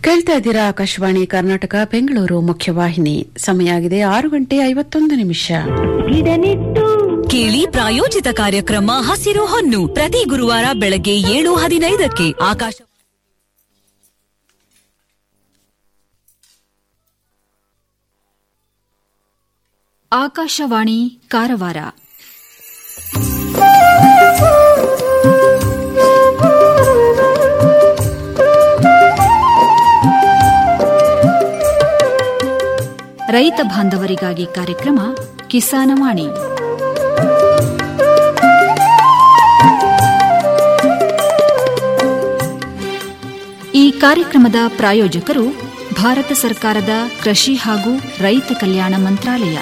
ಕೇಳ್ತಾ ಇದ್ದೀರಾ ಆಕಾಶವಾಣಿ ಕರ್ನಾಟಕ ಬೆಂಗಳೂರು ಮುಖ್ಯವಾಹಿನಿ ಸಮಯ ಆಗಿದೆ ಆರು ಗಂಟೆ ಐವತ್ತೊಂದು ನಿಮಿಷ ಕೇಳಿ ಪ್ರಾಯೋಜಿತ ಕಾರ್ಯಕ್ರಮ ಹಸಿರು ಹೊನ್ನು ಪ್ರತಿ ಗುರುವಾರ ಬೆಳಗ್ಗೆ ಏಳು ಹದಿನೈದಕ್ಕೆ ಆಕಾಶ ಆಕಾಶವಾಣಿ ಕಾರವಾರ ರೈತ ಬಾಂಧವರಿಗಾಗಿ ಕಾರ್ಯಕ್ರಮ ಕಿಸಾನವಾಣಿ ಈ ಕಾರ್ಯಕ್ರಮದ ಪ್ರಾಯೋಜಕರು ಭಾರತ ಸರ್ಕಾರದ ಕೃಷಿ ಹಾಗೂ ರೈತ ಕಲ್ಯಾಣ ಮಂತ್ರಾಲಯ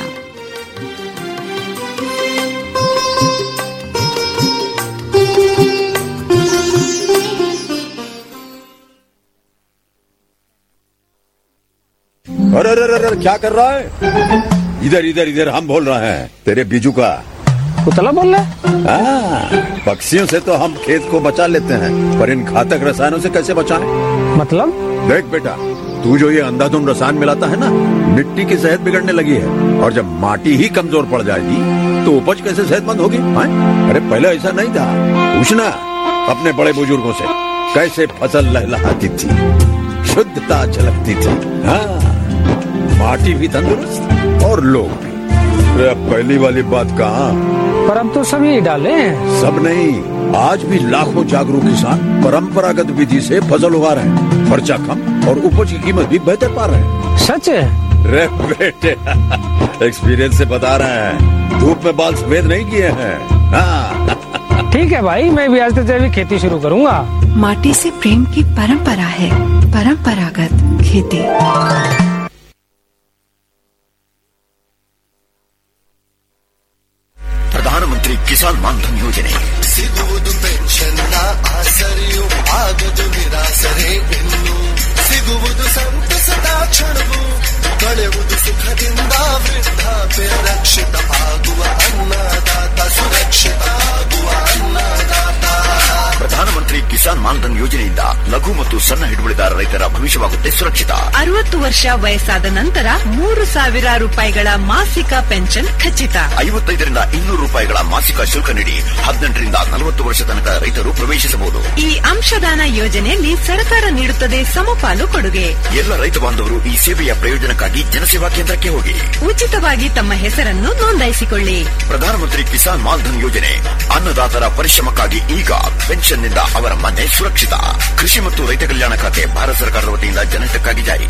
अरे अरे अरे अरे, क्या कर रहा है इधर इधर इधर हम बोल रहे हैं तेरे बीजू का पुतला बोल रहा है हाँ, पक्षियों से तो हम खेत को बचा लेते हैं पर इन घातक रसायनों से कैसे बचाएं? मतलब देख बेटा तू जो ये अंधाधुंध रसायन मिलाता है ना मिट्टी की सेहत बिगड़ने लगी है और जब माटी ही कमजोर पड़ जाएगी तो उपज कैसे सेहतमंद होगी हाँ? अरे पहले ऐसा नहीं था पूछना अपने बड़े बुजुर्गों से कैसे फसल लहलहाती थी शुद्धता झलकती थी हाँ माटी भी तंदुरुस्त और लोग भी अरे अब पहली वाली बात कहाँ पर अब तो सभी डाले हैं सब नहीं आज भी लाखों जागरूक किसान परंपरागत विधि से फसल उगा रहे हैं खर्चा कम और उपज की कीमत भी बेहतर पा रहे हैं सच है रे बेटे एक्सपीरियंस से बता रहे हैं धूप में बाल सफेद नहीं किए हैं हाँ ठीक है भाई मैं भी आज से जैविक खेती शुरू करूंगा माटी से प्रेम की परंपरा है परंपरागत खेती ಪ್ರಧಾನಮಂತ್ರಿ ಕಿಸಾನ್ ಮಾನ್ಧನ್ ಯೋಜನೆ ಸಿಗುವುದು ಪೆನ್ಷನ್ನ ಆಸರೆಯು ಆಗದು ನಿರಾಸರೆ ಇನ್ನು ಸಿಗುವುದು ಸಂತಸದ ಕ್ಷಣವು ಕಳೆಯುವುದು ಸುಖದಿಂದ ವೃದ್ಧಾಪ್ಯ ರಕ್ಷಿತ ಆಗುವ ಅನ್ನದಾತ ಸುರಕ್ಷಿತ ಆಗುವ ಅನ್ನದಾತ ಪ್ರಧಾನಮಂತ್ರಿ ಕಿಸಾನ್ ಮಾನ್ಧನ್ ಯೋಜನೆಯಿಂದ ಲಘು ಮತ್ತು ಸಣ್ಣ ಹಿಡುವಳಿದಾರ ರೈತರ ಭವಿಷ್ಯವಾಗುತ್ತೆ ಸುರಕ್ಷಿತ ಅರವತ್ತು ವರ್ಷ ವಯಸ್ಸಾದ ನಂತರ ಮೂರು ಸಾವಿರ ರೂಪಾಯಿಗಳ ಮಾಸಿಕ ಪೆನ್ಷನ್ ಖಚಿತ ಐವತ್ತೈದರಿಂದ ಇನ್ನೂರು ರೂಪಾಯಿಗಳ ಮಾಸಿಕ ಶುಲ್ಕ ನೀಡಿ ಹದಿನೆಂಟರಿಂದ ನಲವತ್ತು ವರ್ಷ ತನಕ ರೈತರು ಪ್ರವೇಶಿಸಬಹುದು ಈ ಅಂಶದಾನ ಯೋಜನೆಯಲ್ಲಿ ಸರ್ಕಾರ ನೀಡುತ್ತದೆ ಸಮಪಾಲು ಕೊಡುಗೆ ಎಲ್ಲ ರೈತ ಬಾಂಧವರು ಈ ಸೇವೆಯ ಪ್ರಯೋಜನಕ್ಕಾಗಿ ಜನಸೇವಾ ಕೇಂದ್ರಕ್ಕೆ ಹೋಗಿ ಉಚಿತವಾಗಿ ತಮ್ಮ ಹೆಸರನ್ನು ನೋಂದಾಯಿಸಿಕೊಳ್ಳಿ ಪ್ರಧಾನಮಂತ್ರಿ ಕಿಸಾನ್ ಮಾನ್ಧನ್ ಯೋಜನೆ ಅನ್ನದಾತರ ಪರಿಶ್ರಮಕ್ಕಾಗಿ ಈಗ ಪೆನ್ಷನ್ನಿಂದ ಅವರ ಮನೆ ಸುರಕ್ಷಿತ ಕೃಷಿ ಮತ್ತು ರೈತ ಕಲ್ಯಾಣ ಖಾತೆ ಭಾರತ ಸರ್ಕಾರದ ವತಿಯಿಂದ ಜನಹಿತಕ್ಕಾಗಿ ಜಾರಿ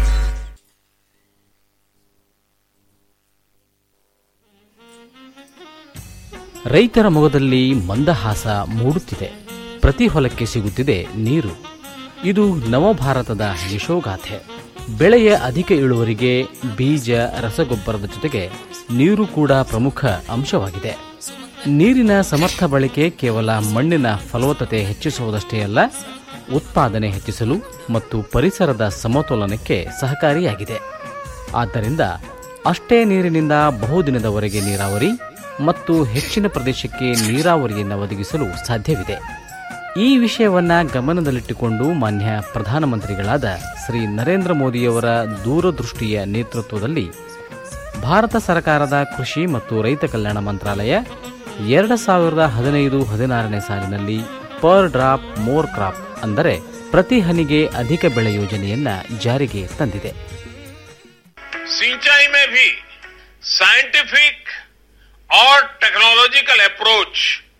ರೈತರ ಮೊಗದಲ್ಲಿ ಮಂದಹಾಸ ಮೂಡುತ್ತಿದೆ ಪ್ರತಿ ಹೊಲಕ್ಕೆ ಸಿಗುತ್ತಿದೆ ನೀರು ಇದು ನವಭಾರತದ ಯಶೋಗಾಥೆ ಬೆಳೆಯ ಅಧಿಕ ಇಳುವರಿಗೆ ಬೀಜ ರಸಗೊಬ್ಬರದ ಜೊತೆಗೆ ನೀರು ಕೂಡ ಪ್ರಮುಖ ಅಂಶವಾಗಿದೆ ನೀರಿನ ಸಮರ್ಥ ಬಳಕೆ ಕೇವಲ ಮಣ್ಣಿನ ಫಲವತ್ತತೆ ಹೆಚ್ಚಿಸುವುದಷ್ಟೇ ಅಲ್ಲ ಉತ್ಪಾದನೆ ಹೆಚ್ಚಿಸಲು ಮತ್ತು ಪರಿಸರದ ಸಮತೋಲನಕ್ಕೆ ಸಹಕಾರಿಯಾಗಿದೆ ಆದ್ದರಿಂದ ಅಷ್ಟೇ ನೀರಿನಿಂದ ಬಹುದಿನದವರೆಗೆ ನೀರಾವರಿ ಮತ್ತು ಹೆಚ್ಚಿನ ಪ್ರದೇಶಕ್ಕೆ ನೀರಾವರಿಯನ್ನು ಒದಗಿಸಲು ಸಾಧ್ಯವಿದೆ ಈ ವಿಷಯವನ್ನ ಗಮನದಲ್ಲಿಟ್ಟುಕೊಂಡು ಮಾನ್ಯ ಪ್ರಧಾನಮಂತ್ರಿಗಳಾದ ಶ್ರೀ ನರೇಂದ್ರ ಮೋದಿಯವರ ದೂರದೃಷ್ಟಿಯ ನೇತೃತ್ವದಲ್ಲಿ ಭಾರತ ಸರ್ಕಾರದ ಕೃಷಿ ಮತ್ತು ರೈತ ಕಲ್ಯಾಣ ಮಂತ್ರಾಲಯ ಎರಡು ಸಾವಿರದ ಹದಿನೈದು ಹದಿನಾರನೇ ಸಾಲಿನಲ್ಲಿ ಪರ್ ಡ್ರಾಪ್ ಮೋರ್ ಕ್ರಾಪ್ ಅಂದರೆ ಪ್ರತಿ ಹನಿಗೆ ಅಧಿಕ ಬೆಳೆ ಯೋಜನೆಯನ್ನ ಜಾರಿಗೆ ತಂದಿದೆ सिंचाई में भी साइंटिफिक और टेक्नोलॉजिकल अप्रोच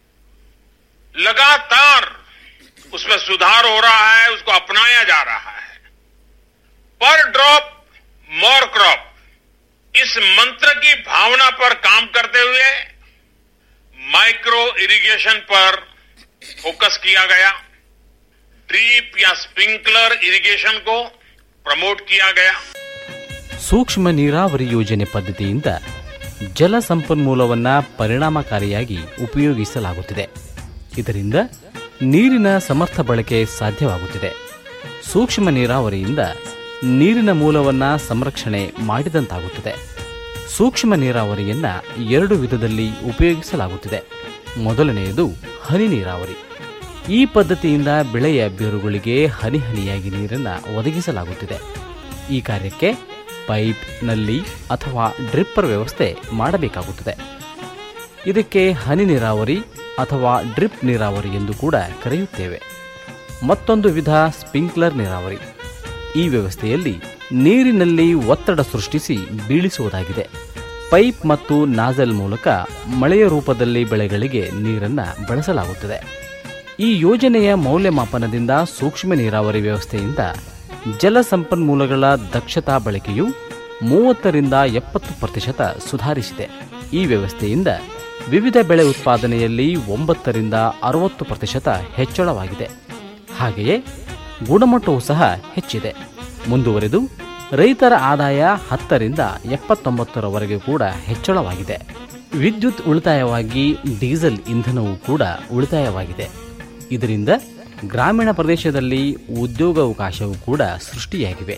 लगातार उसमें सुधार हो रहा है उसको अपनाया जा रहा है पर ड्रॉप मोर क्रॉप इस मंत्र की भावना पर काम करते हुए माइक्रो इरिगेशन पर फोकस किया गया ड्रीप या स्प्रिंकलर इरिगेशन को प्रमोट किया गया ಸೂಕ್ಷ್ಮ ನೀರಾವರಿ ಯೋಜನೆ ಪದ್ಧತಿಯಿಂದ ಜಲ ಸಂಪನ್ಮೂಲವನ್ನು ಪರಿಣಾಮಕಾರಿಯಾಗಿ ಉಪಯೋಗಿಸಲಾಗುತ್ತಿದೆ ಇದರಿಂದ ನೀರಿನ ಸಮರ್ಥ ಬಳಕೆ ಸಾಧ್ಯವಾಗುತ್ತಿದೆ ಸೂಕ್ಷ್ಮ ನೀರಾವರಿಯಿಂದ ನೀರಿನ ಮೂಲವನ್ನು ಸಂರಕ್ಷಣೆ ಮಾಡಿದಂತಾಗುತ್ತದೆ ಸೂಕ್ಷ್ಮ ನೀರಾವರಿಯನ್ನು ಎರಡು ವಿಧದಲ್ಲಿ ಉಪಯೋಗಿಸಲಾಗುತ್ತಿದೆ ಮೊದಲನೆಯದು ಹನಿ ನೀರಾವರಿ ಈ ಪದ್ಧತಿಯಿಂದ ಬೆಳೆಯ ಬೇರುಗಳಿಗೆ ಹನಿ ಹನಿಯಾಗಿ ನೀರನ್ನು ಒದಗಿಸಲಾಗುತ್ತಿದೆ ಈ ಕಾರ್ಯಕ್ಕೆ ಪೈಪ್ ನಲ್ಲಿ ಅಥವಾ ಡ್ರಿಪ್ಪರ್ ವ್ಯವಸ್ಥೆ ಮಾಡಬೇಕಾಗುತ್ತದೆ ಇದಕ್ಕೆ ಹನಿ ನೀರಾವರಿ ಅಥವಾ ಡ್ರಿಪ್ ನೀರಾವರಿ ಎಂದು ಕೂಡ ಕರೆಯುತ್ತೇವೆ ಮತ್ತೊಂದು ವಿಧ ಸ್ಪ್ರಿಂಕ್ಲರ್ ನೀರಾವರಿ ಈ ವ್ಯವಸ್ಥೆಯಲ್ಲಿ ನೀರಿನಲ್ಲಿ ಒತ್ತಡ ಸೃಷ್ಟಿಸಿ ಬೀಳಿಸುವುದಾಗಿದೆ ಪೈಪ್ ಮತ್ತು ನಾಜಲ್ ಮೂಲಕ ಮಳೆಯ ರೂಪದಲ್ಲಿ ಬೆಳೆಗಳಿಗೆ ನೀರನ್ನು ಬಳಸಲಾಗುತ್ತದೆ ಈ ಯೋಜನೆಯ ಮೌಲ್ಯಮಾಪನದಿಂದ ಸೂಕ್ಷ್ಮ ನೀರಾವರಿ ವ್ಯವಸ್ಥೆಯಿಂದ ಜಲ ಸಂಪನ್ಮೂಲಗಳ ದಕ್ಷತಾ ಬಳಕೆಯು ಮೂವತ್ತರಿಂದ ಎಪ್ಪತ್ತು ಪ್ರತಿಶತ ಸುಧಾರಿಸಿದೆ ಈ ವ್ಯವಸ್ಥೆಯಿಂದ ವಿವಿಧ ಬೆಳೆ ಉತ್ಪಾದನೆಯಲ್ಲಿ ಒಂಬತ್ತರಿಂದ ಅರವತ್ತು ಪ್ರತಿಶತ ಹೆಚ್ಚಳವಾಗಿದೆ ಹಾಗೆಯೇ ಗುಣಮಟ್ಟವೂ ಸಹ ಹೆಚ್ಚಿದೆ ಮುಂದುವರೆದು ರೈತರ ಆದಾಯ ಹತ್ತರಿಂದ ಎಪ್ಪತ್ತೊಂಬತ್ತರವರೆಗೆ ಕೂಡ ಹೆಚ್ಚಳವಾಗಿದೆ ವಿದ್ಯುತ್ ಉಳಿತಾಯವಾಗಿ ಡೀಸೆಲ್ ಇಂಧನವೂ ಕೂಡ ಉಳಿತಾಯವಾಗಿದೆ ಇದರಿಂದ ಗ್ರಾಮೀಣ ಪ್ರದೇಶದಲ್ಲಿ ಉದ್ಯೋಗಾವಕಾಶವೂ ಕೂಡ ಸೃಷ್ಟಿಯಾಗಿವೆ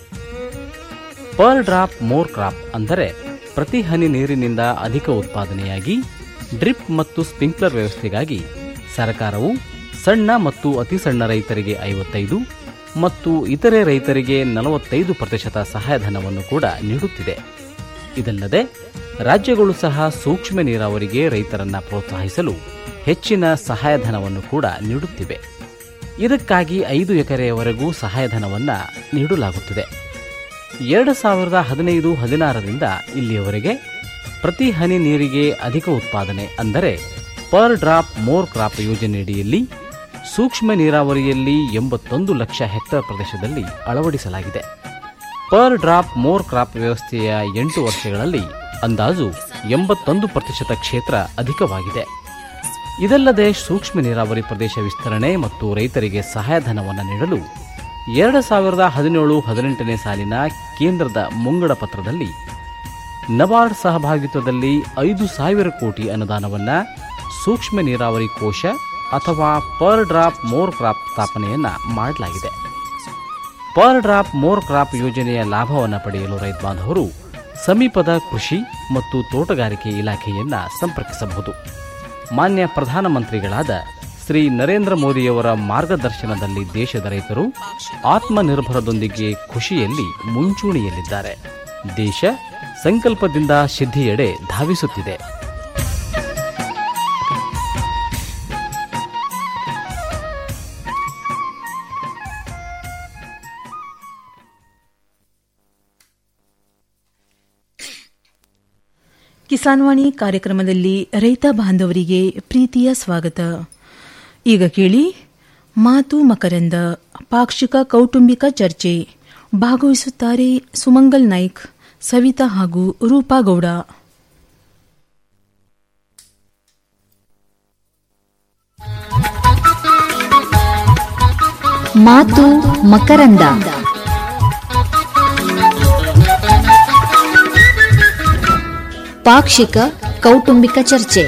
ಪರ್ ಡ್ರಾಪ್ ಮೋರ್ ಕ್ರಾಪ್ ಅಂದರೆ ಪ್ರತಿ ಹನಿ ನೀರಿನಿಂದ ಅಧಿಕ ಉತ್ಪಾದನೆಯಾಗಿ ಡ್ರಿಪ್ ಮತ್ತು ಸ್ಪ್ರಿಂಕ್ಲರ್ ವ್ಯವಸ್ಥೆಗಾಗಿ ಸರ್ಕಾರವು ಸಣ್ಣ ಮತ್ತು ಅತಿ ಸಣ್ಣ ರೈತರಿಗೆ ಐವತ್ತೈದು ಮತ್ತು ಇತರೆ ರೈತರಿಗೆ ನಲವತ್ತೈದು ಪ್ರತಿಶತ ಸಹಾಯಧನವನ್ನು ಕೂಡ ನೀಡುತ್ತಿದೆ ಇದಲ್ಲದೆ ರಾಜ್ಯಗಳು ಸಹ ಸೂಕ್ಷ್ಮ ನೀರಾವರಿಗೆ ರೈತರನ್ನ ಪ್ರೋತ್ಸಾಹಿಸಲು ಹೆಚ್ಚಿನ ಸಹಾಯಧನವನ್ನು ಕೂಡ ನೀಡುತ್ತಿವೆ ಇದಕ್ಕಾಗಿ ಐದು ಎಕರೆಯವರೆಗೂ ಸಹಾಯಧನವನ್ನು ನೀಡಲಾಗುತ್ತದೆ ಎರಡು ಸಾವಿರದ ಹದಿನೈದು ಹದಿನಾರರಿಂದ ಇಲ್ಲಿಯವರೆಗೆ ಪ್ರತಿ ಹನಿ ನೀರಿಗೆ ಅಧಿಕ ಉತ್ಪಾದನೆ ಅಂದರೆ ಪರ್ ಡ್ರಾಪ್ ಮೋರ್ ಕ್ರಾಪ್ ಯೋಜನೆಯಡಿಯಲ್ಲಿ ಸೂಕ್ಷ್ಮ ನೀರಾವರಿಯಲ್ಲಿ ಎಂಬತ್ತೊಂದು ಲಕ್ಷ ಹೆಕ್ಟೇರ್ ಪ್ರದೇಶದಲ್ಲಿ ಅಳವಡಿಸಲಾಗಿದೆ ಪರ್ ಡ್ರಾಪ್ ಮೋರ್ ಕ್ರಾಪ್ ವ್ಯವಸ್ಥೆಯ ಎಂಟು ವರ್ಷಗಳಲ್ಲಿ ಅಂದಾಜು ಎಂಬತ್ತೊಂದು ಪ್ರತಿಶತ ಕ್ಷೇತ್ರ ಅಧಿಕವಾಗಿದೆ ಇದಲ್ಲದೆ ಸೂಕ್ಷ್ಮ ನೀರಾವರಿ ಪ್ರದೇಶ ವಿಸ್ತರಣೆ ಮತ್ತು ರೈತರಿಗೆ ಸಹಾಯಧನವನ್ನು ನೀಡಲು ಎರಡು ಸಾವಿರದ ಹದಿನೇಳು ಹದಿನೆಂಟನೇ ಸಾಲಿನ ಕೇಂದ್ರದ ಮುಂಗಡ ಪತ್ರದಲ್ಲಿ ನಬಾರ್ಡ್ ಸಹಭಾಗಿತ್ವದಲ್ಲಿ ಐದು ಸಾವಿರ ಕೋಟಿ ಅನುದಾನವನ್ನು ಸೂಕ್ಷ್ಮ ನೀರಾವರಿ ಕೋಶ ಅಥವಾ ಪರ್ ಡ್ರಾಪ್ ಮೋರ್ ಕ್ರಾಪ್ ಸ್ಥಾಪನೆಯನ್ನ ಮಾಡಲಾಗಿದೆ ಪರ್ ಡ್ರಾಪ್ ಮೋರ್ ಕ್ರಾಪ್ ಯೋಜನೆಯ ಲಾಭವನ್ನು ಪಡೆಯಲು ರೈತ ಬಾಂಧವರು ಸಮೀಪದ ಕೃಷಿ ಮತ್ತು ತೋಟಗಾರಿಕೆ ಇಲಾಖೆಯನ್ನ ಸಂಪರ್ಕಿಸಬಹುದು ಮಾನ್ಯ ಪ್ರಧಾನಮಂತ್ರಿಗಳಾದ ಶ್ರೀ ನರೇಂದ್ರ ಮೋದಿಯವರ ಮಾರ್ಗದರ್ಶನದಲ್ಲಿ ದೇಶದ ರೈತರು ಆತ್ಮನಿರ್ಭರದೊಂದಿಗೆ ಖುಷಿಯಲ್ಲಿ ಮುಂಚೂಣಿಯಲ್ಲಿದ್ದಾರೆ ದೇಶ ಸಂಕಲ್ಪದಿಂದ ಸಿದ್ಧಿಯೆಡೆ ಧಾವಿಸುತ್ತಿದೆ ಕಿಸಾನ್ವಾಣಿ ಕಾರ್ಯಕ್ರಮದಲ್ಲಿ ರೈತ ಬಾಂಧವರಿಗೆ ಪ್ರೀತಿಯ ಸ್ವಾಗತ ಈಗ ಕೇಳಿ ಮಾತು ಮಕರಂದ ಪಾಕ್ಷಿಕ ಕೌಟುಂಬಿಕ ಚರ್ಚೆ ಭಾಗವಹಿಸುತ್ತಾರೆ ಸುಮಂಗಲ್ ನಾಯ್ಕ್ ಸವಿತಾ ಹಾಗೂ ರೂಪಾ ಗೌಡ ಮಾತು ಮಕರಂದ ಪಾಕ್ಷಿಕ ಕೌಟುಂಬಿಕ ಚರ್ಚೆ